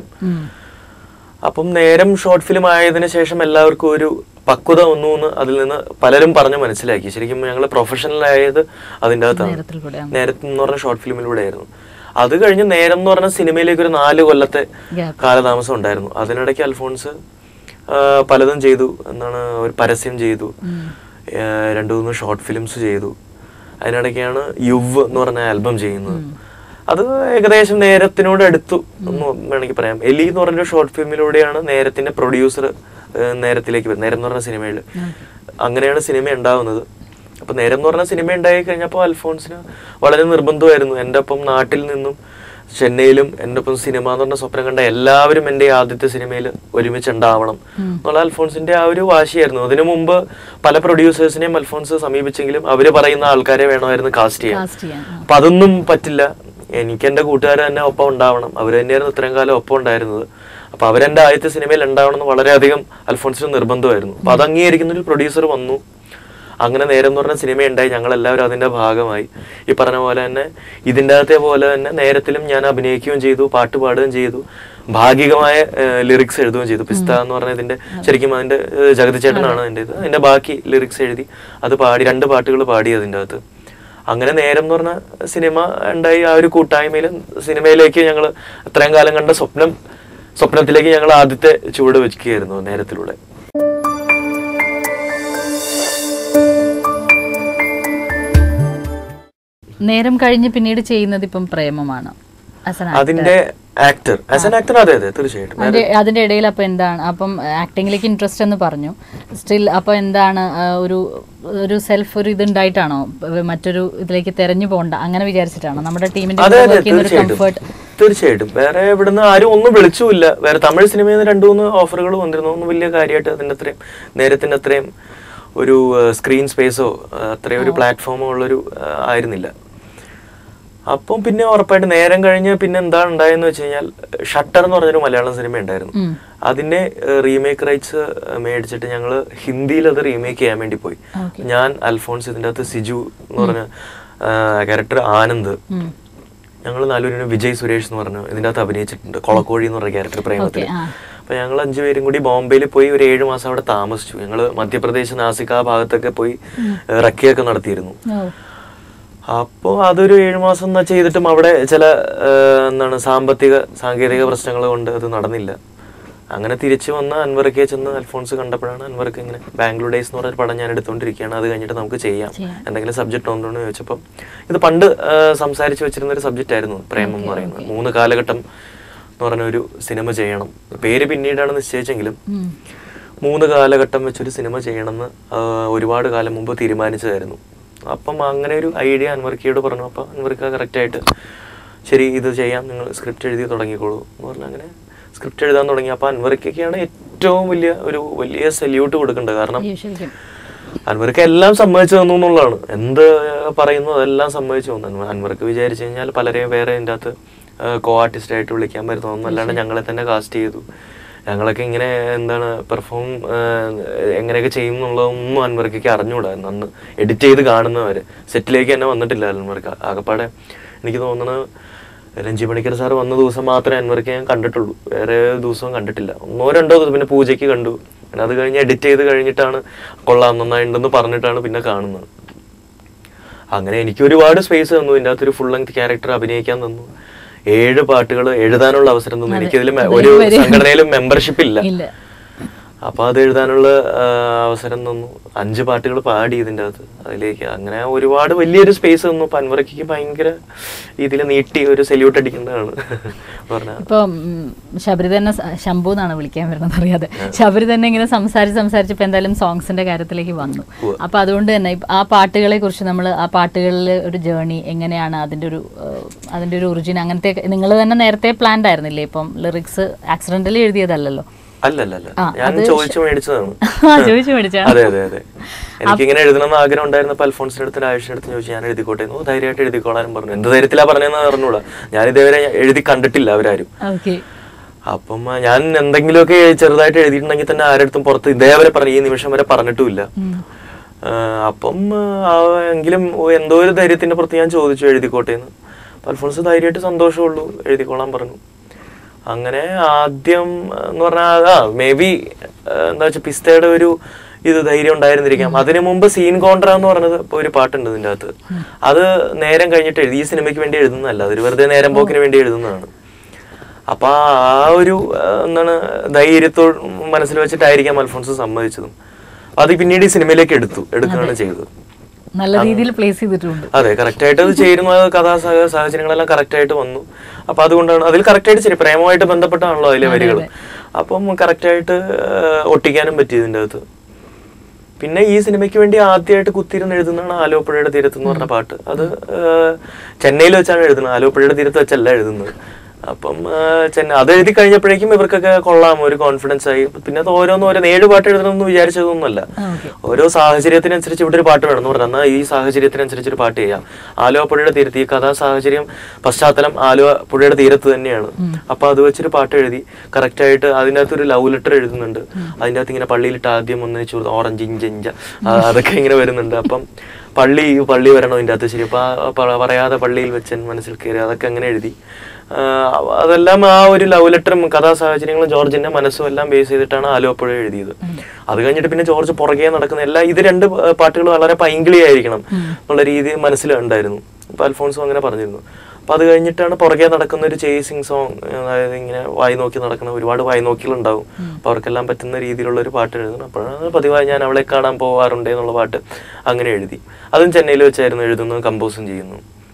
അപ്പം നേരം ഷോർട്ട് ഫിലിം ആയതിനു ശേഷം എല്ലാവർക്കും ഒരു പക്വത വന്നു എന്ന് അതിൽ നിന്ന് പലരും പറഞ്ഞു മനസ്സിലാക്കി ശരിക്കും ഞങ്ങൾ പ്രൊഫഷണൽ ആയത് അതിൻ്റെ അകത്താണ് നേരത്തിൽ കൂടെ നേരത്തെ എന്ന് പറഞ്ഞ ഷോർട്ട് ഫിലിമിലൂടെ ആയിരുന്നു അത് കഴിഞ്ഞ് നേരം എന്ന് പറഞ്ഞ സിനിമയിലേക്ക് ഒരു നാല് കൊല്ലത്തെ ഗ്യാപ്പ് കാലതാമസം ഉണ്ടായിരുന്നു അതിനിടയ്ക്ക് അൽഫോൺസ് ആ, പലതും ചെയ്തു എന്താണ് ഒരു പരസ്യം ചെയ്തു ആ, രണ്ടു മൂന്ന് ഷോർട്ട് ഫിലിംസ് ചെയ്തു അതിനിടയ്ക്കാണ് യുവ് എന്ന് പറഞ്ഞ ആൽബം ചെയ്യുന്നത് അത് ഏകദേശം നേരത്തിനോട് അടുത്തു എന്ന് വേണമെങ്കിൽ പറയാം എലി എന്ന് പറഞ്ഞ ഷോർട്ട് ഫിലിമിലൂടെയാണ് നേരത്തിന്റെ പ്രൊഡ്യൂസർ നേരത്തിലേക്ക് വരുന്നത് നേരം എന്ന് പറഞ്ഞ സിനിമയിൽ അങ്ങനെയാണ് സിനിമ ഉണ്ടാവുന്നത് അപ്പൊ നേരം എന്ന് പറഞ്ഞ സിനിമ ഉണ്ടായി കഴിഞ്ഞപ്പോൾ അൽഫോൺസിന് വളരെ നിർബന്ധമായിരുന്നു എൻ്റെ ഒപ്പം നാട്ടിൽ നിന്നും ചെന്നൈയിലും എൻ്റെ ഒപ്പം സിനിമ എന്ന് പറഞ്ഞ സ്വപ്നം കണ്ട എല്ലാവരും എൻ്റെ ഈ ആദ്യത്തെ സിനിമയിൽ ഒരുമിച്ച് ഉണ്ടാവണം എന്നുള്ള അൽഫോൺസിന്റെ ആ ഒരു വാശിയായിരുന്നു അതിനു മുമ്പ് പല പ്രൊഡ്യൂസേഴ്സിനെയും അൽഫോൺസ് സമീപിച്ചെങ്കിലും അവര് പറയുന്ന ആൾക്കാരെ വേണമായിരുന്നു കാസ്റ്റ് ചെയ്യാൻ കാസ്റ്റ് ചെയ്യാൻ ആ. അപ്പൊ അതൊന്നും പറ്റില്ല എനിക്ക് എന്റെ കൂട്ടുകാർ തന്നെ ഒപ്പം ഉണ്ടാവണം അവർ തന്നെയായിരുന്നു ഇത്രയും കാലം ഒപ്പം ഉണ്ടായിരുന്നത് അപ്പൊ അവരെന്റെ ആദ്യത്തെ സിനിമയിൽ ഉണ്ടാവണം എന്ന് വളരെയധികം അൽഫോൺസിന് നിർബന്ധമായിരുന്നു അപ്പൊ അത് അംഗീകരിക്കുന്ന ഒരു പ്രൊഡ്യൂസർ വന്നു അങ്ങനെ നേരം എന്ന് പറഞ്ഞ സിനിമ ഉണ്ടായി ഞങ്ങൾ എല്ലാവരും അതിന്റെ ഭാഗമായി ഈ പറഞ്ഞ പോലെ തന്നെ ഇതിൻ്റെ അകത്തെ പോലെ തന്നെ നേരത്തിലും ഞാൻ അഭിനയിക്കുകയും ചെയ്തു പാട്ട് പാടുകയും ചെയ്തു ഭാഗികമായ ലിറിക്സ് എഴുതുകയും ചെയ്തു പിസ്ത എന്ന് പറഞ്ഞ ഇതിന്റെ ശരിക്കും അതിന്റെ ഏഹ്, ജഗതി ചേട്ടനാണ് അതിന്റെ ഇത് അതിന്റെ ബാക്കി ലിറിക്സ് എഴുതി അത് പാടി രണ്ട് പാട്ടുകൾ പാടി അതിൻ്റെ അകത്ത് അങ്ങനെ നേരം എന്ന് പറഞ്ഞ സിനിമ ഉണ്ടായി ആ ഒരു കൂട്ടായ്മയിൽ സിനിമയിലേക്ക് ഞങ്ങൾ അത്രയും കാലം കണ്ട സ്വപ്നം സ്വപ്നത്തിലേക്ക് ഞങ്ങൾ ആദ്യത്തെ ചുവട് വെക്കുകയായിരുന്നു നേരത്തിലൂടെ നേരം കഴിഞ്ഞ് പിന്നീട് ചെയ്യുന്നത് ഇപ്പം പ്രേമമാണ് As an അതിന്റെ ആക്ടർ ആസ് എൻ ആക്ടർ അതെ അതെ തീർച്ചയായിട്ടും അതിന്റെ അതിന്റെ ഇടയിൽ അപ്പൊ എന്താണ് അപ്പം ആക്ടിങ്ങിലേക്ക് ഇൻട്രസ്റ്റ് എന്ന് പറഞ്ഞു സ്റ്റിൽ അപ്പൊ എന്താണ് ആ, ഒരു ഒരു സെൽഫ് ഒരു ഇതുണ്ടായിട്ടാണോ മറ്റൊരു ഇതിലേക്ക് തെരഞ്ഞു പോകണ്ട അങ്ങനെ വിചാരിച്ചിട്ടാണോ നമ്മുടെ ടീമിന്റെ അതെ അതെ വർക്ക് ചെയ്യുന്ന ഒരു തീർച്ചയായിട്ടും കംഫർട്ട് തീർച്ചയായിട്ടും വേറെ ഇവിടുന്ന് ആരും ഒന്നും വിളിച്ചുമില്ല വേറെ തമിഴ് സിനിമയിൽ നിന്ന് രണ്ടു മൂന്ന് ഓഫറുകൾ വന്നിരുന്നു ഒന്നും വലിയ കാര്യമായിട്ട് അതിന്റെ അത്രയും നേരത്തിന്റെ അത്രയും ഒരു സ്ക്രീൻ സ്പേസോ അത്രയും ഒരു പ്ലാറ്റ്ഫോമോ ഉള്ളൊരു ആ, ആയിരുന്നില്ല അപ്പം പിന്നെ ഉറപ്പായിട്ട് നേരം കഴിഞ്ഞ് പിന്നെ എന്താണ് ഉണ്ടായെന്ന് വെച്ച് കഴിഞ്ഞാൽ ഷട്ടർ എന്ന് പറഞ്ഞൊരു മലയാളം സിനിമ ഉണ്ടായിരുന്നു ഉം. അതിന്റെ റീമേക്ക് റൈറ്റ്സ് മേടിച്ചിട്ട് ഞങ്ങൾ ഹിന്ദിയിൽ അത് റീമേക്ക് ചെയ്യാൻ വേണ്ടി പോയി Okay. ഞാൻ അൽഫോൺസ് ഇതിന്റെ അകത്ത് സിജു എന്ന് പറഞ്ഞ ക്യാരക്ടർ ആനന്ദ് ഉം. ഞങ്ങൾ നാലുപേരും വിജയ് സുരേഷ് എന്ന് പറഞ്ഞു ഇതിൻ്റെ അകത്ത് അഭിനയിച്ചിട്ടുണ്ട് കൊളക്കോഴി എന്ന് പറഞ്ഞ ക്യാരക്ടർ പ്രേമത്തിൽ Okay, ആ. അപ്പൊ ഞങ്ങൾ അഞ്ചുപേരും കൂടി ബോംബെയിൽ പോയി ഒരു ഏഴ് മാസം അവിടെ താമസിച്ചു ഞങ്ങൾ മധ്യപ്രദേശ് നാസിക് ആ ഭാഗത്തൊക്കെ പോയി ഏഹ്, റക്കിയൊക്കെ നടത്തിയിരുന്നു ഓ. അപ്പോൾ അതൊരു ഏഴ് മാസം എന്നാ ചെയ്തിട്ടും അവിടെ ചില ഏഹ്, എന്താണ് സാമ്പത്തിക സാങ്കേതിക പ്രശ്നങ്ങൾ കൊണ്ട് അത് നടന്നില്ല അങ്ങനെ തിരിച്ചു വന്ന അൻവറക്കെ ചെന്ന് അൽഫോൺസ് കണ്ടപ്പോഴാണ് അൻവർക്ക് ഇങ്ങനെ ബാംഗ്ലൂർ ഡേയ്സ് എന്ന് പറഞ്ഞൊരു പടം ഞാൻ എടുത്തുകൊണ്ടിരിക്കുകയാണ് അത് കഴിഞ്ഞിട്ട് നമുക്ക് ചെയ്യാം ചെയ്യാം. എന്തെങ്കിലും സബ്ജക്റ്റ് ഉണ്ടോ എന്ന് ചോദിച്ചപ്പം ഇത് പണ്ട് ഏഹ്, സംസാരിച്ച് വെച്ചിരുന്ന ഒരു സബ്ജക്റ്റ് ആയിരുന്നു പ്രേമം എന്ന് പറയുന്നത് മൂന്ന് കാലഘട്ടം എന്ന് പറഞ്ഞ ഒരു സിനിമ ചെയ്യണം പേര് പിന്നീടാണ് നിശ്ചയിച്ചെങ്കിലും ഉം. മൂന്ന് കാലഘട്ടം വെച്ചൊരു സിനിമ ചെയ്യണമെന്ന് ആ, ഒരുപാട് കാലം മുമ്പ് തീരുമാനിച്ചതായിരുന്നു അപ്പം അങ്ങനെ ഒരു ഐഡിയ അൻവർക്കിയോട് പറഞ്ഞു അപ്പം അൻവർക്ക കറക്റ്റായിട്ട് ശരി ഇത് ചെയ്യാം നിങ്ങൾ സ്ക്രിപ്റ്റ് എഴുതി തുടങ്ങിക്കോളൂ എന്ന് പറഞ്ഞ് അങ്ങനെ സ്ക്രിപ്റ്റ് എഴുതാൻ തുടങ്ങി അപ്പം അൻവർക്കൊക്കെയാണ് ഏറ്റവും വലിയ ഒരു വലിയ സല്യൂട്ട് കൊടുക്കേണ്ടത് കാരണം അയ്യോ, ശരിക്കും അൻവർക്ക് എല്ലാം സമ്മതിച്ചു തന്നു എന്നുള്ളതാണ് എന്ത് പറയുന്നു അതെല്ലാം സമ്മതിച്ചു തന്നു അൻവർക്ക് വിചാരിച്ചു കഴിഞ്ഞാൽ പലരെയും വേറെ ഇതിൻ്റെ അകത്ത് കോ ആർട്ടിസ്റ്റ് ആയിട്ട് വിളിക്കാൻ പറ്റുന്നു അല്ലാണ്ട് ഞങ്ങളെ തന്നെ കാസ്റ്റ് ചെയ്തു ഞങ്ങളൊക്കെ ഇങ്ങനെ എന്താണ് പെർഫോം എങ്ങനെയൊക്കെ ചെയ്യും എന്നുള്ളതൊന്നും അൻവർക്കൊക്കെ അറിഞ്ഞുകൂടായിരുന്നു അന്ന് എഡിറ്റ് ചെയ്ത് കാണുന്നവര് സെറ്റിലേക്ക് തന്നെ വന്നിട്ടില്ല അൻവർക്ക് ആകപ്പാടെ എനിക്ക് തോന്നുന്നത് രഞ്ജി പണിക്കർ സാർ വന്ന ദിവസം മാത്രമേ അൻവർക്ക് ഞാൻ കണ്ടിട്ടുള്ളൂ വേറെ ദിവസവും കണ്ടിട്ടില്ല ഒന്നോ രണ്ടോ ദിവസം പിന്നെ പൂജയ്ക്ക് കണ്ടു പിന്നെ അത് കഴിഞ്ഞ് എഡിറ്റ് ചെയ്ത് കഴിഞ്ഞിട്ടാണ് കൊള്ളാം നന്നായിട്ടുണ്ടെന്ന് പറഞ്ഞിട്ടാണ് പിന്നെ കാണുന്നത് അങ്ങനെ എനിക്ക് ഒരുപാട് സ്പേസ് തന്നു ഇതിൻ്റെ അകത്തൊരു ഫുൾ ലെങ്ത് ക്യാരക്ടർ അഭിനയിക്കാൻ തന്നു ഏഴ് പാട്ടുകൾ എഴുതാനുള്ള അവസരം തന്നു എനിക്കിതിൽ മെ- ഒരു സംഘടനയിലും മെമ്പർഷിപ്പ് ഇല്ല ഇല്ല അപ്പൊ അത് എഴുതാനുള്ള ആ, അവസരം തന്നു അഞ്ച് പാട്ടുകൾ പാടി ഇതിൻ്റെ അകത്ത് അതിലേക്ക് അങ്ങനെ ഒരുപാട് വലിയൊരു സ്പേസ് തന്നു അപ്പൊ അൻവറയ്ക്ക് ഭയങ്കര ഇതിൽ നീട്ടി ഒരു സല്യൂട്ട് അടിക്കുന്നതാണ് പറഞ്ഞ ഇപ്പൊ ഉം, ശബരി തന്നെ സ- ശംഭു എന്നാണ് വിളിക്കാൻ വരുന്നത് അറിയാതെ ശബരി തന്നെ ഇങ്ങനെ സംസാരിച്ച് സംസാരിച്ച് ഇപ്പൊ എന്തായാലും സോങ്സിന്റെ കാര്യത്തിലേക്ക് വന്നു ഉവ്വ്. അപ്പൊ അതുകൊണ്ട് തന്നെ ഇപ്പ ആ പാട്ടുകളെ കുറിച്ച് നമ്മൾ ആ പാട്ടുകളിൽ ഒരു ജേണി എങ്ങനെയാണ് അതിന്റെ ഒരു ഏഹ്, അതിന്റെ ഒരു ഒറിജിൻ അങ്ങനത്തെ നിങ്ങൾ തന്നെ നേരത്തെ പ്ലാൻഡ് ആയിരുന്നില്ലേ ഇപ്പം ലിറിക്സ് ആക്സിഡന്റലി എഴുതിയതല്ലല്ലോ അല്ലല്ലല്ല ആ, ഞാൻ അത് ചോദിച്ചു മേടിച്ചതാണ് ആ, ചോദിച്ചു മേടിച്ചാണ്. അതെ അതെ അതെ എനിക്കിങ്ങനെ എഴുതണമെന്ന് ആഗ്രഹം ഉണ്ടായിരുന്നപ്പോൾ അൽഫോൺസിന്റെ അടുത്ത് ആയുഷിന്റെ അടുത്ത് ചോദിച്ചു ഞാൻ എഴുതിക്കോട്ടെ എന്ന്. ഓ ധൈര്യമായിട്ട് എഴുതിക്കോളാനും പറഞ്ഞു എന്ത് ധൈര്യത്തിലാ പറഞ്ഞതെന്ന് അറിഞ്ഞൂടാ ഞാൻ ഇതേവരെ എഴുതി കണ്ടിട്ടില്ല അവരാരും ഓക്കെ അപ്പം ആ, ഞാൻ എന്തെങ്കിലുമൊക്കെ ചെറുതായിട്ട് എഴുതിയിട്ടുണ്ടെങ്കിൽ തന്നെ ആരടുത്തും പുറത്ത് ഇതേവരെ പറഞ്ഞു ഈ നിമിഷം വരെ പറഞ്ഞിട്ടുമില്ല ആ, അപ്പം ആ, എങ്കിലും എന്തോ ഒരു ധൈര്യത്തിന്റെ പുറത്ത് ഞാൻ ചോദിച്ചു എഴുതിക്കോട്ടെ എന്ന് അപ്പൊ അൽഫോൺസ് ധൈര്യമായിട്ട് സന്തോഷമുള്ളൂ എഴുതിക്കോളാൻ പറഞ്ഞു അങ്ങനെ ആദ്യം എന്ന് പറഞ്ഞാൽ ആ മേ ബി എന്താ വെച്ചാൽ പിസ്തയുടെ ഒരു ഇത് ധൈര്യം ഉണ്ടായിരുന്നിരിക്കാം അതിനു മുമ്പ് സീൻ കോൺട്ര എന്ന് പറഞ്ഞത് ഇപ്പൊ ഒരു പാട്ടുണ്ട് ഇതിന്റെ അകത്ത് അത് നേരം കഴിഞ്ഞിട്ട് എഴുതി ഈ സിനിമയ്ക്ക് വേണ്ടി എഴുതുന്നതല്ല അതൊരു വെറുതെ നേരം പോക്കിന് വേണ്ടി എഴുതുന്നതാണ് അപ്പൊ ആ ഒരു ആ, എന്താണ് ധൈര്യത്തോട് മനസ്സിൽ വെച്ചിട്ടായിരിക്കാം അൽഫോൺസ് സമ്മതിച്ചതും അപ്പൊ അത് പിന്നീട് ഈ സിനിമയിലേക്ക് എടുത്തു എടുക്കുകയാണ് ചെയ്തത് നല്ല രീതിയിൽ പ്ലേസ് ചെയ്തിട്ടുണ്ട് അതെ കറക്റ്റ് ആയിട്ട് അത് ചേരുന്ന കഥാ സാഹ- സാഹചര്യങ്ങളെല്ലാം കറക്റ്റ് ആയിട്ട് വന്നു അപ്പൊ അതുകൊണ്ടാണ് അതിൽ കറക്റ്റ് ആയിട്ട് ശരി പ്രേമമായിട്ട് ബന്ധപ്പെട്ടാണല്ലോ അതിലെ വരികൾ അപ്പം കറക്റ്റ് ആയിട്ട് ആ, ഒട്ടിക്കാനും പറ്റി ഇതിന്റെ അകത്ത് പിന്നെ ഈ സിനിമയ്ക്ക് വേണ്ടി ആദ്യമായിട്ട് കുത്തിയിരുന്ന് എഴുതുന്നതാണ് ആലോപ്പുഴയുടെ തീരത്ത് എന്ന് പറഞ്ഞ പാട്ട് അത് ആ, ചെന്നൈയിൽ വെച്ചാണ് എഴുതുന്നത് ആലോപ്പുഴയുടെ തീരത്ത് വെച്ചല്ല എഴുതുന്നത് അപ്പം ആ, ചെന്നൈ അത് എഴുതി കഴിഞ്ഞപ്പോഴേക്കും ഇവർക്കൊക്കെ കൊള്ളാം ഒരു കോൺഫിഡൻസ് ആയി പിന്നെ അത് ഓരോന്നും ഓരോ ഏഴ് പാട്ട് എഴുതണമെന്ന് വിചാരിച്ചതൊന്നുമല്ല ഓക്കെ ഓരോ സാഹചര്യത്തിനനുസരിച്ച് ഇവിടെ ഒരു പാട്ട് വേണം എന്ന് പറഞ്ഞാൽ എന്നാൽ ഈ സാഹചര്യത്തിനനുസരിച്ച് ഒരു പാട്ട് ചെയ്യാം ആലുവ പുഴയുടെ തീരത്ത് ഈ കഥാ സാഹചര്യം പശ്ചാത്തലം ആലുവ പുഴയുടെ തീരത്ത് തന്നെയാണ് അപ്പൊ അത് വെച്ചൊരു പാട്ട് എഴുതി കറക്റ്റ് ആയിട്ട് അതിൻ്റെ അകത്ത് ഒരു ലവ് ലെറ്റർ എഴുതുന്നുണ്ട് അതിൻ്റെ അകത്ത് ഇങ്ങനെ പള്ളിയിലിട്ട് ആദ്യം ഒന്ന് ചു ഓറഞ്ച് ഇഞ്ചിഞ്ച അതൊക്കെ ഇങ്ങനെ വരുന്നുണ്ട് അപ്പം പള്ളി പള്ളി വരണം ഇതിൻ്റെ അകത്ത് ശരി അപ്പൊ ആ പ- പറയാതെ പള്ളിയിൽ വെച്ചൻ മനസ്സിൽ കയറി അതൊക്കെ അങ്ങനെ എഴുതി ആ, അതെല്ലാം ആ ഒരു ലവ് ലെറ്ററും കഥാ സാഹചര്യങ്ങളും ജോർജിന്റെ മനസ്സും എല്ലാം ബേസ് ചെയ്തിട്ടാണ് ആലോപ്പുഴ എഴുതിയത് അത് കഴിഞ്ഞിട്ട് പിന്നെ ജോർജ് പുറകെ നടക്കുന്ന എല്ലാ ഇത് രണ്ട് പാട്ടുകൾ വളരെ പൈങ്കിളി ആയിരിക്കണം എന്നുള്ള രീതി മനസ്സിലുണ്ടായിരുന്നു അപ്പൊ അൽഫോൺസും അങ്ങനെ പറഞ്ഞിരുന്നു അപ്പൊ അത് കഴിഞ്ഞിട്ടാണ് പുറകെ നടക്കുന്ന ഒരു ചേസിങ് സോങ് അതായത് ഇങ്ങനെ വായി നോക്കി നടക്കുന്ന ഒരുപാട് വായി നോക്കികളുണ്ടാവും അപ്പൊ അവർക്കെല്ലാം പറ്റുന്ന രീതിയിലുള്ള ഒരു പാട്ട് എഴുതണം അപ്പോഴാണ് പതിവായി ഞാൻ അവളെ കാണാൻ പോവാറുണ്ട് എന്നുള്ള പാട്ട് അങ്ങനെ എഴുതി അതും ചെന്നൈയിൽ വെച്ചായിരുന്നു എഴുതുന്നതും കമ്പോസും ചെയ്യുന്നു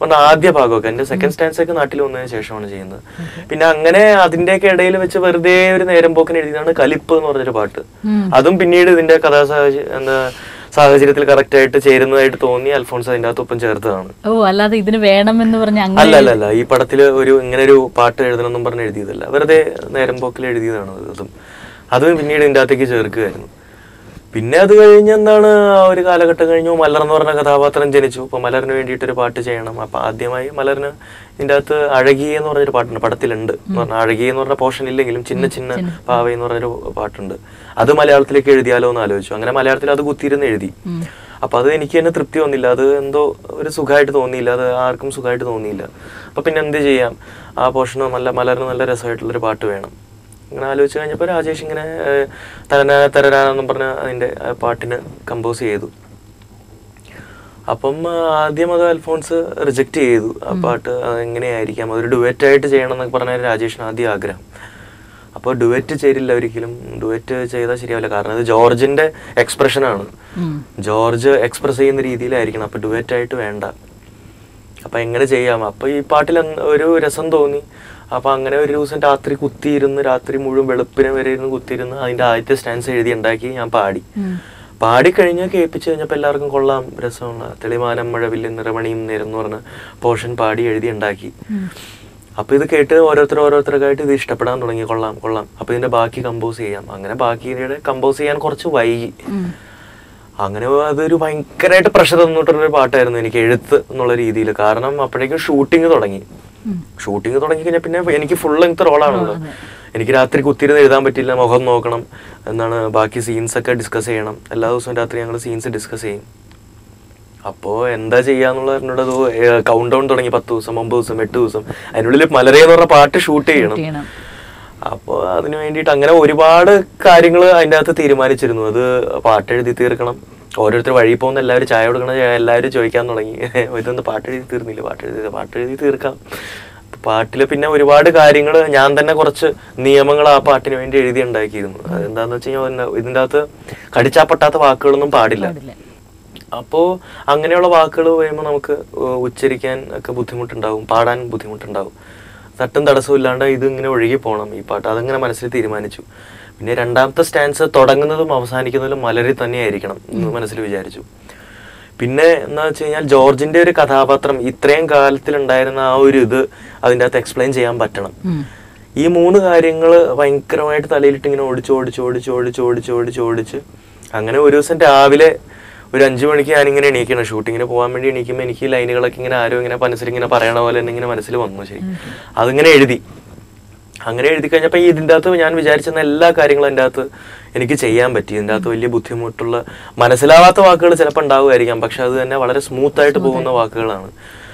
പറഞ്ഞ ആദ്യ ഭാഗമൊക്കെ എന്റെ സെക്കൻഡ് സ്റ്റാൻസ് ഒക്കെ നാട്ടിൽ വന്നതിന് ശേഷമാണ് ചെയ്യുന്നത് പിന്നെ അങ്ങനെ അതിന്റെയൊക്കെ ഇടയിൽ വെച്ച് വെറുതെ ഒരു നേരം പോക്കിന് എഴുതിയതാണ് കലിപ്പ് എന്ന് പറഞ്ഞൊരു പാട്ട് ഉം. അതും പിന്നീട് ഇതിന്റെ കഥാസാഹചര്യം എന്താ സാഹചര്യത്തിൽ കറക്റ്റ് ആയിട്ട് ചേരുന്നതായിട്ട് തോന്നി അൽഫോൺസ് അതിന്റെ അകത്ത് ഒപ്പം ചേർത്തതാണ് ഓ അല്ലാതെ ഇതിന് വേണമെന്ന് പറഞ്ഞ അല്ല അങ്ങനെ അല്ല അല്ല ഈ പടത്തില് ഒരു ഇങ്ങനെ ഒരു പാട്ട് എഴുതണമെന്നും പറഞ്ഞ് എഴുതിയതല്ല വെറുതെ നേരം പോക്കിൽ എഴുതിയതാണ് അതും അതും പിന്നീട് ഇതിന്റെ അകത്തേക്ക് ചേർക്കുകയായിരുന്നു പിന്നെ അത് കഴിഞ്ഞ് എന്താണ് ആ ഒരു കാലഘട്ടം കഴിഞ്ഞു മലർ എന്ന് പറഞ്ഞ കഥാപാത്രം ജനിച്ചു അപ്പൊ മലറിന് വേണ്ടിയിട്ട് ഒരു പാട്ട് ചെയ്യണം അപ്പൊ ആദ്യമായി മലറിന് ഇതിന്റെ അകത്ത് അഴകിയ എന്ന് പറഞ്ഞൊരു പാട്ടുണ്ട് പടത്തിലുണ്ട് എന്ന് പറഞ്ഞാൽ അഴകിയ എന്ന് പറഞ്ഞ പോർഷൻ ഇല്ലെങ്കിലും ചിന്ന ചിന്ന പാവ എന്ന് പറഞ്ഞൊരു പാട്ടുണ്ട് അത് മലയാളത്തിലേക്ക് എഴുതിയാലോ എന്ന് ആലോചിച്ചു അങ്ങനെ മലയാളത്തിൽ അത് കുത്തിയിരുന്ന് എഴുതി ഉം. അപ്പൊ അത് എനിക്ക് തന്നെ തൃപ്തി തോന്നിയില്ല അത് എന്തോ ഒരു സുഖമായിട്ട് തോന്നിയില്ല അത് ആർക്കും സുഖമായിട്ട് തോന്നിയില്ല അപ്പൊ പിന്നെ എന്ത് ചെയ്യാം ആ പോർഷന് നല്ല മലറിന് നല്ല രസമായിട്ടുള്ളൊരു പാട്ട് വേണം അങ്ങനെ ആലോചിച്ച് കഴിഞ്ഞപ്പോൾ രാജേഷ് ഇങ്ങനെ ഏഹ്, തരന തരരാനെന്നും പറഞ്ഞ അതിന്റെ ആ പാട്ടിന് കമ്പോസ് ചെയ്തു അപ്പം ആ, ആദ്യം അത് അൽഫോൺസ് റിജക്റ്റ് ചെയ്തു ആ പാട്ട് അത് എങ്ങനെയായിരിക്കാം അതൊരു ഡുവറ്റ് ആയിട്ട് ചെയ്യണം എന്നൊക്കെ പറഞ്ഞ രാജേഷിന് ആദ്യം ആഗ്രഹം അപ്പോൾ ഡുവറ്റ് ചേരില്ല ഒരിക്കലും ഡുവറ്റ് ചെയ്താൽ ശരിയാവില്ല കാരണം ഇത് ജോർജിന്റെ എക്സ്പ്രഷനാണ് ഉം. ജോർജ് എക്സ്പ്രസ് ചെയ്യുന്ന രീതിയിലായിരിക്കണം അപ്പൊ ഡുവറ്റ് ആയിട്ട് വേണ്ട അപ്പൊ എങ്ങനെ ചെയ്യാം അപ്പൊ ഈ പാട്ടിൽ എന്ത് ഒരു രസം തോന്നി അപ്പൊ അങ്ങനെ ഒരു ദിവസം രാത്രി കുത്തിയിരുന്ന് രാത്രി മുഴുവൻ വെളുപ്പിനെ വരെ ഇരുന്ന് കുത്തിയിരുന്ന് അതിന്റെ ആദ്യത്തെ സ്റ്റാൻസ് എഴുതി ഉണ്ടാക്കി ഞാൻ പാടി ഉം. പാടിക്കഴിഞ്ഞാൽ കേൾപ്പിച്ച് കഴിഞ്ഞപ്പോൾ എല്ലാവർക്കും കൊള്ളാം രസമുള്ള തെളിമാനം മഴവില്ല് നിറമണിയും നേരം എന്ന് പറഞ്ഞ പോർഷൻ പാടി എഴുതി ഉണ്ടാക്കി ഉം. അപ്പൊ ഇത് കേട്ട് ഓരോരുത്തർ ഓരോരുത്തർക്കായിട്ട് ഇത് ഇഷ്ടപ്പെടാൻ തുടങ്ങി കൊള്ളാം കൊള്ളാം അപ്പൊ ഇതിന്റെ ബാക്കി കമ്പോസ് ചെയ്യാം അങ്ങനെ ബാക്കി കമ്പോസ് ചെയ്യാൻ കുറച്ച് വൈകി ഉം. അങ്ങനെ അതൊരു ഭയങ്കരമായിട്ട് പ്രഷർ തന്നിട്ടുള്ള ഒരു പാട്ടായിരുന്നു എനിക്ക് എഴുത്ത് എന്നുള്ള രീതിയിൽ കാരണം അപ്പോഴേക്കും ഷൂട്ടിംഗ് തുടങ്ങി ഉം. ഷൂട്ടിംഗ് തുടങ്ങി കഴിഞ്ഞാൽ പിന്നെ എനിക്ക് ഫുൾ ലെങ്ത് റോളാണല്ലോ എനിക്ക് രാത്രി കുത്തിരുന്ന് എഴുതാൻ പറ്റില്ല മുഖം നോക്കണം എന്താണ് ബാക്കി സീൻസ് ഒക്കെ ഡിസ്കസ് ചെയ്യണം എല്ലാ ദിവസവും രാത്രി ഞങ്ങൾ സീൻസ് ഡിസ്കസ് ചെയ്യും അപ്പോൾ എന്താ ചെയ്യാന്നുള്ള എന്നോട് അത് കൗണ്ട് ഡൗൺ തുടങ്ങി പത്ത് ദിവസം ഒമ്പത് ദിവസം എട്ട് ദിവസം അതിനുള്ളിൽ മലരേ എന്ന് പറഞ്ഞ പാട്ട് ഷൂട്ട് ചെയ്യണം ചെയ്യണം. അപ്പോൾ അതിന് വേണ്ടിയിട്ട് അങ്ങനെ ഒരുപാട് കാര്യങ്ങൾ അതിൻ്റെ അകത്ത് തീരുമാനിച്ചിരുന്നു അത് പാട്ട് എഴുതി തീർക്കണം ഓരോരുത്തർ വഴി പോകുന്ന എല്ലാവരും ചായ കൊടുക്കണ എല്ലാവരും ചോദിക്കാൻ തുടങ്ങി ഇതൊന്ന് പാട്ട് എഴുതി തീർന്നില്ല പാട്ട് എഴുതി പാട്ട് എഴുതി തീർക്കാം പാട്ടിൽ പിന്നെ ഒരുപാട് കാര്യങ്ങൾ ഞാൻ തന്നെ കുറച്ച് നിയമങ്ങൾ ആ പാട്ടിന് വേണ്ടി എഴുതി ഉണ്ടാക്കിയിരുന്നു അതെന്താന്ന് വെച്ച് കഴിഞ്ഞാൽ ഇതിൻ്റെ അകത്ത് കടിച്ചാപ്പൊട്ടാത്ത വാക്കുകളൊന്നും പാടില്ല പാടില്ല. അപ്പോൾ അങ്ങനെയുള്ള വാക്കുകൾ വരുമ്പോൾ നമുക്ക് ഉ- ഉച്ചരിക്കാൻ ഒക്കെ ബുദ്ധിമുട്ടുണ്ടാവും പാടാൻ ബുദ്ധിമുട്ടുണ്ടാവും തട്ടും തടസ്സവും ഇല്ലാണ്ട് ഇത് ഇങ്ങനെ ഒഴുകി പോകണം ഈ പാട്ട് അതങ്ങനെ മനസ്സിൽ തീരുമാനിച്ചു പിന്നെ രണ്ടാമത്തെ സ്റ്റാൻസ് തുടങ്ങുന്നതും അവസാനിക്കുന്നതിലും മലരി തന്നെയായിരിക്കണം എന്ന് മനസ്സിൽ വിചാരിച്ചു പിന്നെ എന്താ വെച്ച് കഴിഞ്ഞാൽ ജോർജിന്റെ ഒരു കഥാപാത്രം ഇത്രയും കാലത്തിലുണ്ടായിരുന്ന ആ ഒരു ഇത് അതിൻ്റെ അകത്ത് എക്സ്പ്ലെയിൻ ചെയ്യാൻ പറ്റണം ഉം. ഈ മൂന്ന് കാര്യങ്ങൾ ഭയങ്കരമായിട്ട് തലയിലിട്ട് ഇങ്ങനെ ഓടിച്ച് ഓടിച്ച് ഓടിച്ച് ഓടിച്ച് ഓടിച്ച് ഓടിച്ച് ഓടിച്ച് അങ്ങനെ ഒരു ദിവസം രാവിലെ ഒരു അഞ്ചു മണിക്ക് ഞാനിങ്ങനെ എണീക്കണം ഷൂട്ടിങ്ങിന് പോകാൻ വേണ്ടി എണീക്കുമ്പോൾ എനിക്ക് ഈ ലൈനുകളൊക്കെ ഇങ്ങനെ ആരോ ഇങ്ങനെ മനസ്സിൽ ഇങ്ങനെ പറയണ പോലെ തന്നെ ഇങ്ങനെ മനസ്സിൽ വന്നു ശരി അതിങ്ങനെ എഴുതി അങ്ങനെ എഴുതി കഴിഞ്ഞപ്പോൾ ഈ ഇതിൻ്റെ അകത്ത് ഞാൻ വിചാരിച്ചിരുന്ന എല്ലാ കാര്യങ്ങളും എൻ്റെ അകത്ത് എനിക്ക് ചെയ്യാൻ പറ്റി ഇതിൻ്റെ അകത്ത് വലിയ ബുദ്ധിമുട്ടുള്ള മനസ്സിലാവാത്ത വാക്കുകൾ ചിലപ്പോൾ ഉണ്ടാവുമായിരിക്കാം പക്ഷെ അത് തന്നെ വളരെ സ്മൂത്ത് ആയിട്ട് പോകുന്ന വാക്കുകളാണ്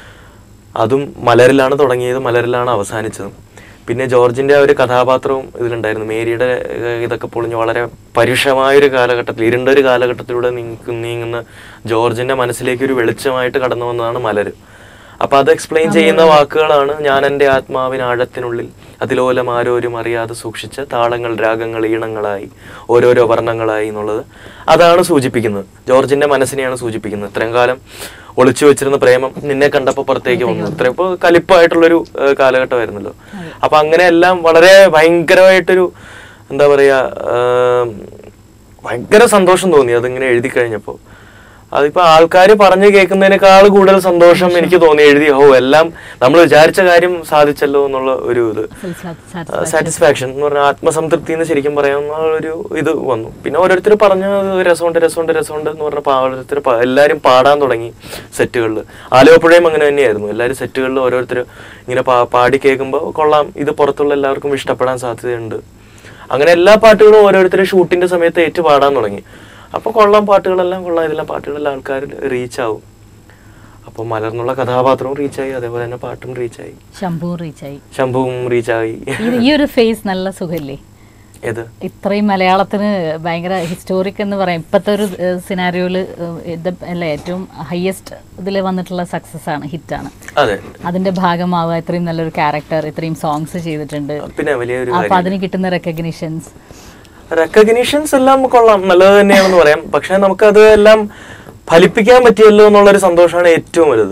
അതും മലരിലാണ് തുടങ്ങിയത് മലരിലാണ് അവസാനിച്ചതും പിന്നെ ജോർജിന്റെ ആ ഒരു കഥാപാത്രവും ഇതിലുണ്ടായിരുന്നു മേരിയുടെ ഏഹ്, ഇതൊക്കെ പൊളിഞ്ഞ് വളരെ പരുഷമായ ഒരു കാലഘട്ടത്തിൽ ഇരുണ്ട ഒരു കാലഘട്ടത്തിലൂടെ നീങ്ങു നീങ്ങുന്ന ജോർജിന്റെ മനസ്സിലേക്ക് ഒരു വെളിച്ചമായിട്ട് കടന്നു വന്നതാണ് മലര് അപ്പൊ അത് എക്സ്പ്ലെയിൻ ചെയ്യുന്ന വാക്കുകളാണ് ഞാൻ എൻ്റെ ആത്മാവിന് ആഴത്തിനുള്ളിൽ അതിലോലം ആരോരും അറിയാതെ സൂക്ഷിച്ച താളങ്ങൾ രാഗങ്ങൾ ഈണങ്ങളായി ഓരോരോ വർണ്ണങ്ങളായി എന്നുള്ളത് അതാണ് സൂചിപ്പിക്കുന്നത് ജോർജിന്റെ മനസ്സിനെയാണ് സൂചിപ്പിക്കുന്നത് ഇത്രയും കാലം ഒളിച്ചു വെച്ചിരുന്ന പ്രേമം നിന്നെ കണ്ടപ്പോൾ പുറത്തേക്ക് വന്നു ഇത്രയും ഇപ്പോൾ കലിപ്പായിട്ടുള്ളൊരു ഏഹ്, കാലഘട്ടമായിരുന്നല്ലോ അപ്പൊ അങ്ങനെ എല്ലാം വളരെ ഭയങ്കരമായിട്ടൊരു എന്താ പറയാ ഏഹ്, ഭയങ്കര സന്തോഷം തോന്നി അതിങ്ങനെ എഴുതി കഴിഞ്ഞപ്പോൾ അതിപ്പോ ആൾക്കാർ പറഞ്ഞു കേൾക്കുന്നതിനേക്കാൾ കൂടുതൽ സന്തോഷം എനിക്ക് തോന്നി എഴുതി ഓ എല്ലാം നമ്മൾ വിചാരിച്ച കാര്യം സാധിച്ചല്ലോ എന്നുള്ള ഒരു ഇത് Self satisfaction. സാറ്റിസ്ഫാക്ഷൻ എന്ന് പറഞ്ഞാൽ ആത്മസംതൃപ്തി എന്ന് ശരിക്കും പറയാവുന്ന ഒരു ഇത് വന്നു പിന്നെ ഓരോരുത്തർ പറഞ്ഞു "അത് രസമുണ്ട് രസമുണ്ട് രസമുണ്ട് എന്ന് പറഞ്ഞപ്പോൾ ഓരോരുത്തർ പ- എല്ലാവരും പാടാൻ തുടങ്ങി സെറ്റുകളിൽ ആലുവപ്പുഴയും അങ്ങനെ തന്നെയായിരുന്നു എല്ലാവരും സെറ്റുകളിൽ ഓരോരുത്തർ ഇങ്ങനെ പാ പാടി കേൾക്കുമ്പോൾ കൊള്ളാം ഇത് പുറത്തുള്ള എല്ലാവർക്കും ഇഷ്ടപ്പെടാൻ സാധ്യതയുണ്ട് അങ്ങനെ എല്ലാ പാട്ടുകളും ഓരോരുത്തരും ഷൂട്ടിന്റെ സമയത്ത് ഏറ്റു പാടാൻ തുടങ്ങി അപ്പോൾ കൊള്ളാം പാട്ടുകളെല്ലാം കൊള്ളാം ഇതെല്ലാം പാട്ടുകളെല്ലാം ആൾക്കാരിൽ റീച്ച് ആവും അപ്പോൾ മലർന്നുള്ള കഥാപാത്രവും റീച്ചായി അതേപോലെ തന്നെ പാട്ടും റീച്ചായി ശംഭു റീച്ചായി ശംഭുവും റീച്ചായി ഈ- ഈ ഒരു ഫേസ് നല്ല സുഖല്ലേ ഏത് ഇത്രയും മലയാളത്തിന് ഭയങ്കര ഹിസ്റ്റോറിക് എന്ന് പറയാം ഇപ്പോഴത്തെ ഒരു സിനാരിയോയില് ഇത് അല്ല ഏറ്റവും ഹയസ്റ്റ് ഇതിൽ വന്നിട്ടുള്ള സക്സസ് ആണ് ഹിറ്റാണ് അതെ അതിന്റെ ഭാഗമാവുക ഇത്രയും നല്ലൊരു ക്യാരക്ടർ ഇത്രയും സോങ്സ് ചെയ്തിട്ടുണ്ട് പിന്നെ വലിയൊരു അപ്പൊ കാര്യം അതിന് കിട്ടുന്ന റെക്കഗ്നിഷൻസ് റെക്കഗ്നീഷൻസ് എല്ലാം കൊള്ളാം നല്ലത് തന്നെയാണെന്ന് പറയാം പക്ഷെ നമുക്കത് എല്ലാം ഫലിപ്പിക്കാൻ പറ്റിയല്ലോ എന്നുള്ളൊരു സന്തോഷമാണ് ഏറ്റവും വലുത്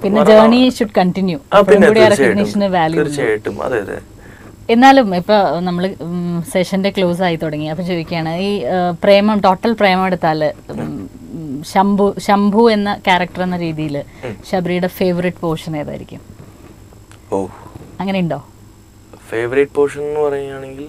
പിന്നെ ജേർണി ഷുഡ് കണ്ടിന്യൂ ആ പിന്നെ റെക്കഗ്നീഷന് തീർച്ചയായിട്ടും വാല്യൂ തീർച്ചയായിട്ടും അതെ അതെ എന്നാലും ഇപ്പൊ നമ്മൾ സെഷന്റെ ക്ലോസ് ആയി തുടങ്ങി അപ്പൊ ചോദിക്കുകയാണ് ഈ ആ, പ്രേമം ടോട്ടൽ പ്രേമം എടുത്താല് ഉം, ഉം, ശംഭു ശംഭു എന്ന ക്യാരക്ടർ എന്ന രീതിയിൽ ശബരിയുടെ ഫേവറേറ്റ് പോർഷൻ ഏതായിരിക്കും ഓ അങ്ങനെ ഉണ്ടോ ഫേവറേറ്റ് പോർഷൻ എന്ന് പറയുകയാണെങ്കിൽ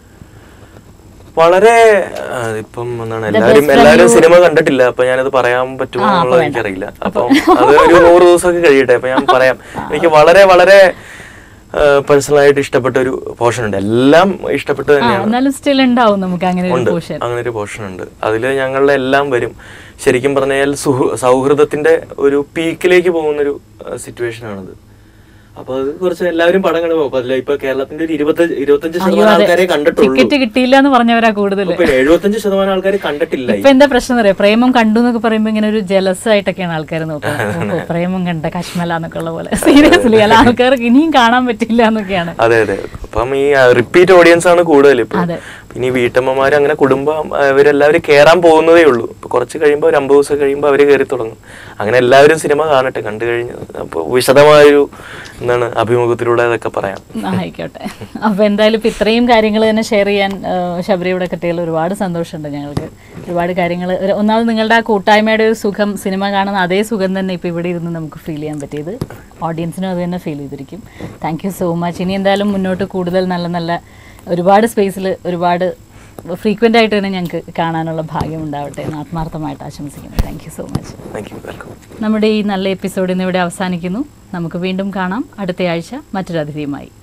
വളരെ ആ, ഇപ്പം എന്താണ് എല്ലാവരും എല്ലാവരും സിനിമ കണ്ടിട്ടില്ല അപ്പൊ ഞാനത് പറയാൻ പറ്റുമോ എന്നുള്ളത് എനിക്കറിയില്ല അപ്പം അത് ഒരു നൂറ് ദിവസമൊക്കെ കഴിയട്ടെ അപ്പൊ ഞാൻ പറയാം എനിക്ക് വളരെ വളരെ പേഴ്സണൽ ആയിട്ട് ഇഷ്ടപ്പെട്ട ഒരു പോർഷൻ ഉണ്ട് എല്ലാം ഇഷ്ടപ്പെട്ടു ആ തന്നെയാണ് എന്നാലും സ്റ്റിൽ ഉണ്ടാവും നമുക്ക് അങ്ങനെ ഒരു ഉണ്ട് പോർഷൻ അങ്ങനെ ഒരു പോർഷൻ ഉണ്ട് അതിൽ ഞങ്ങളുടെ എല്ലാം വരും ശരിക്കും പറഞ്ഞാൽ സുഹൃ സൗഹൃദത്തിന്റെ ഒരു പീക്കിലേക്ക് പോകുന്ന ഒരു സിറ്റുവേഷൻ ആണത് അപ്പൊ അത് കുറച്ച് എല്ലാവരും പടം കണ്ടു അതില്ല ഇപ്പൊ കേരളത്തിന്റെ ഒരു ഇരുപത്തി ഇരുപത്തഞ്ച് ശതമാനം ആൾക്കാരെ കണ്ടിട്ടുള്ളൂ ടിക്കറ്റ് കിട്ടിയില്ല എന്ന് പറഞ്ഞവരാ കൂടുതൽ ഇപ്പൊ എഴുപത്തഞ്ച് ശതമാനം ആൾക്കാർ കണ്ടിട്ടില്ല ഇപ്പൊ എന്താ പ്രശ്നം അറിയാം പ്രേമം കണ്ടു എന്നൊക്കെ പറയുമ്പോ ഇങ്ങനെ ഒരു ജലസ് ആയിട്ടൊക്കെയാണ് ആൾക്കാർ നോക്കുന്നത് ഓ, പ്രേമം കണ്ട കശ്മല എന്നൊക്കെ ഉള്ള പോലെ സീരിയസ്ലി അല്ല ആൾക്കാർക്ക് ഇനിയും കാണാൻ പറ്റില്ല എന്നൊക്കെയാണ് അതെ അതെ അപ്പം ഈ റിപ്പീറ്റ് ഓഡിയൻസ് ആണ് കൂടുതൽ ഇപ്പൊ അതെ. ഇനി വീട്ടമ്മമാർ അങ്ങനെ കുടുംബം ആ, ഇവരെല്ലാവരും കേറാൻ പോകുന്നതേ ഉള്ളൂ ഇപ്പൊ കുറച്ച് കഴിയുമ്പോൾ ഒരു അമ്പത് ദിവസം കഴിയുമ്പോൾ അവര് കയറി തുടങ്ങും അങ്ങനെ എല്ലാവരും സിനിമ കാണട്ടെ കണ്ടു കഴിഞ്ഞ് അപ്പോൾ വിശദമായൊരു എന്താണ് അഭിമുഖത്തിലൂടെ അതൊക്കെ പറയാം ആയിക്കോട്ടെ അപ്പൊ എന്തായാലും ഇപ്പൊ ഇത്രയും കാര്യങ്ങൾ തന്നെ ഷെയർ ചെയ്യാൻ ആ, ശബരിയുടെ കിട്ടിയതിൽ ഒരുപാട് സന്തോഷമുണ്ട് ഞങ്ങൾക്ക് ഒരുപാട് കാര്യങ്ങൾ ഒന്നാമത് നിങ്ങളുടെ ആ കൂട്ടായ്മയുടെ ഒരു സുഖം സിനിമ കാണുന്ന അതേ സുഖം തന്നെ ഇപ്പൊ ഇവിടെ ഇരുന്ന് നമുക്ക് ഫീൽ ചെയ്യാൻ പറ്റിയത് ഓഡിയൻസിനും അത് തന്നെ ഫീൽ ചെയ്തിരിക്കും താങ്ക് യു സോ മച്ച് ഇനി എന്തായാലും മുന്നോട്ട് കൂടുതൽ നല്ല നല്ല ഒരുപാട് സ്പേസിൽ ഒരുപാട് ഫ്രീക്വൻ്റ് ആയിട്ട് തന്നെ ഞങ്ങൾക്ക് കാണാനുള്ള ഭാഗ്യം ഉണ്ടാവട്ടെ എന്ന് ആത്മാർത്ഥമായിട്ട് ആശംസിക്കുന്നു thank you so much thank you welcome നമ്മുടെ ഈ നല്ല എപ്പിസോഡ് ഇന്ന് ഇവിടെ അവസാനിക്കുന്നു നമുക്ക് വീണ്ടും കാണാം അടുത്തയാഴ്ച മറ്റൊരു അതിഥിയുമായി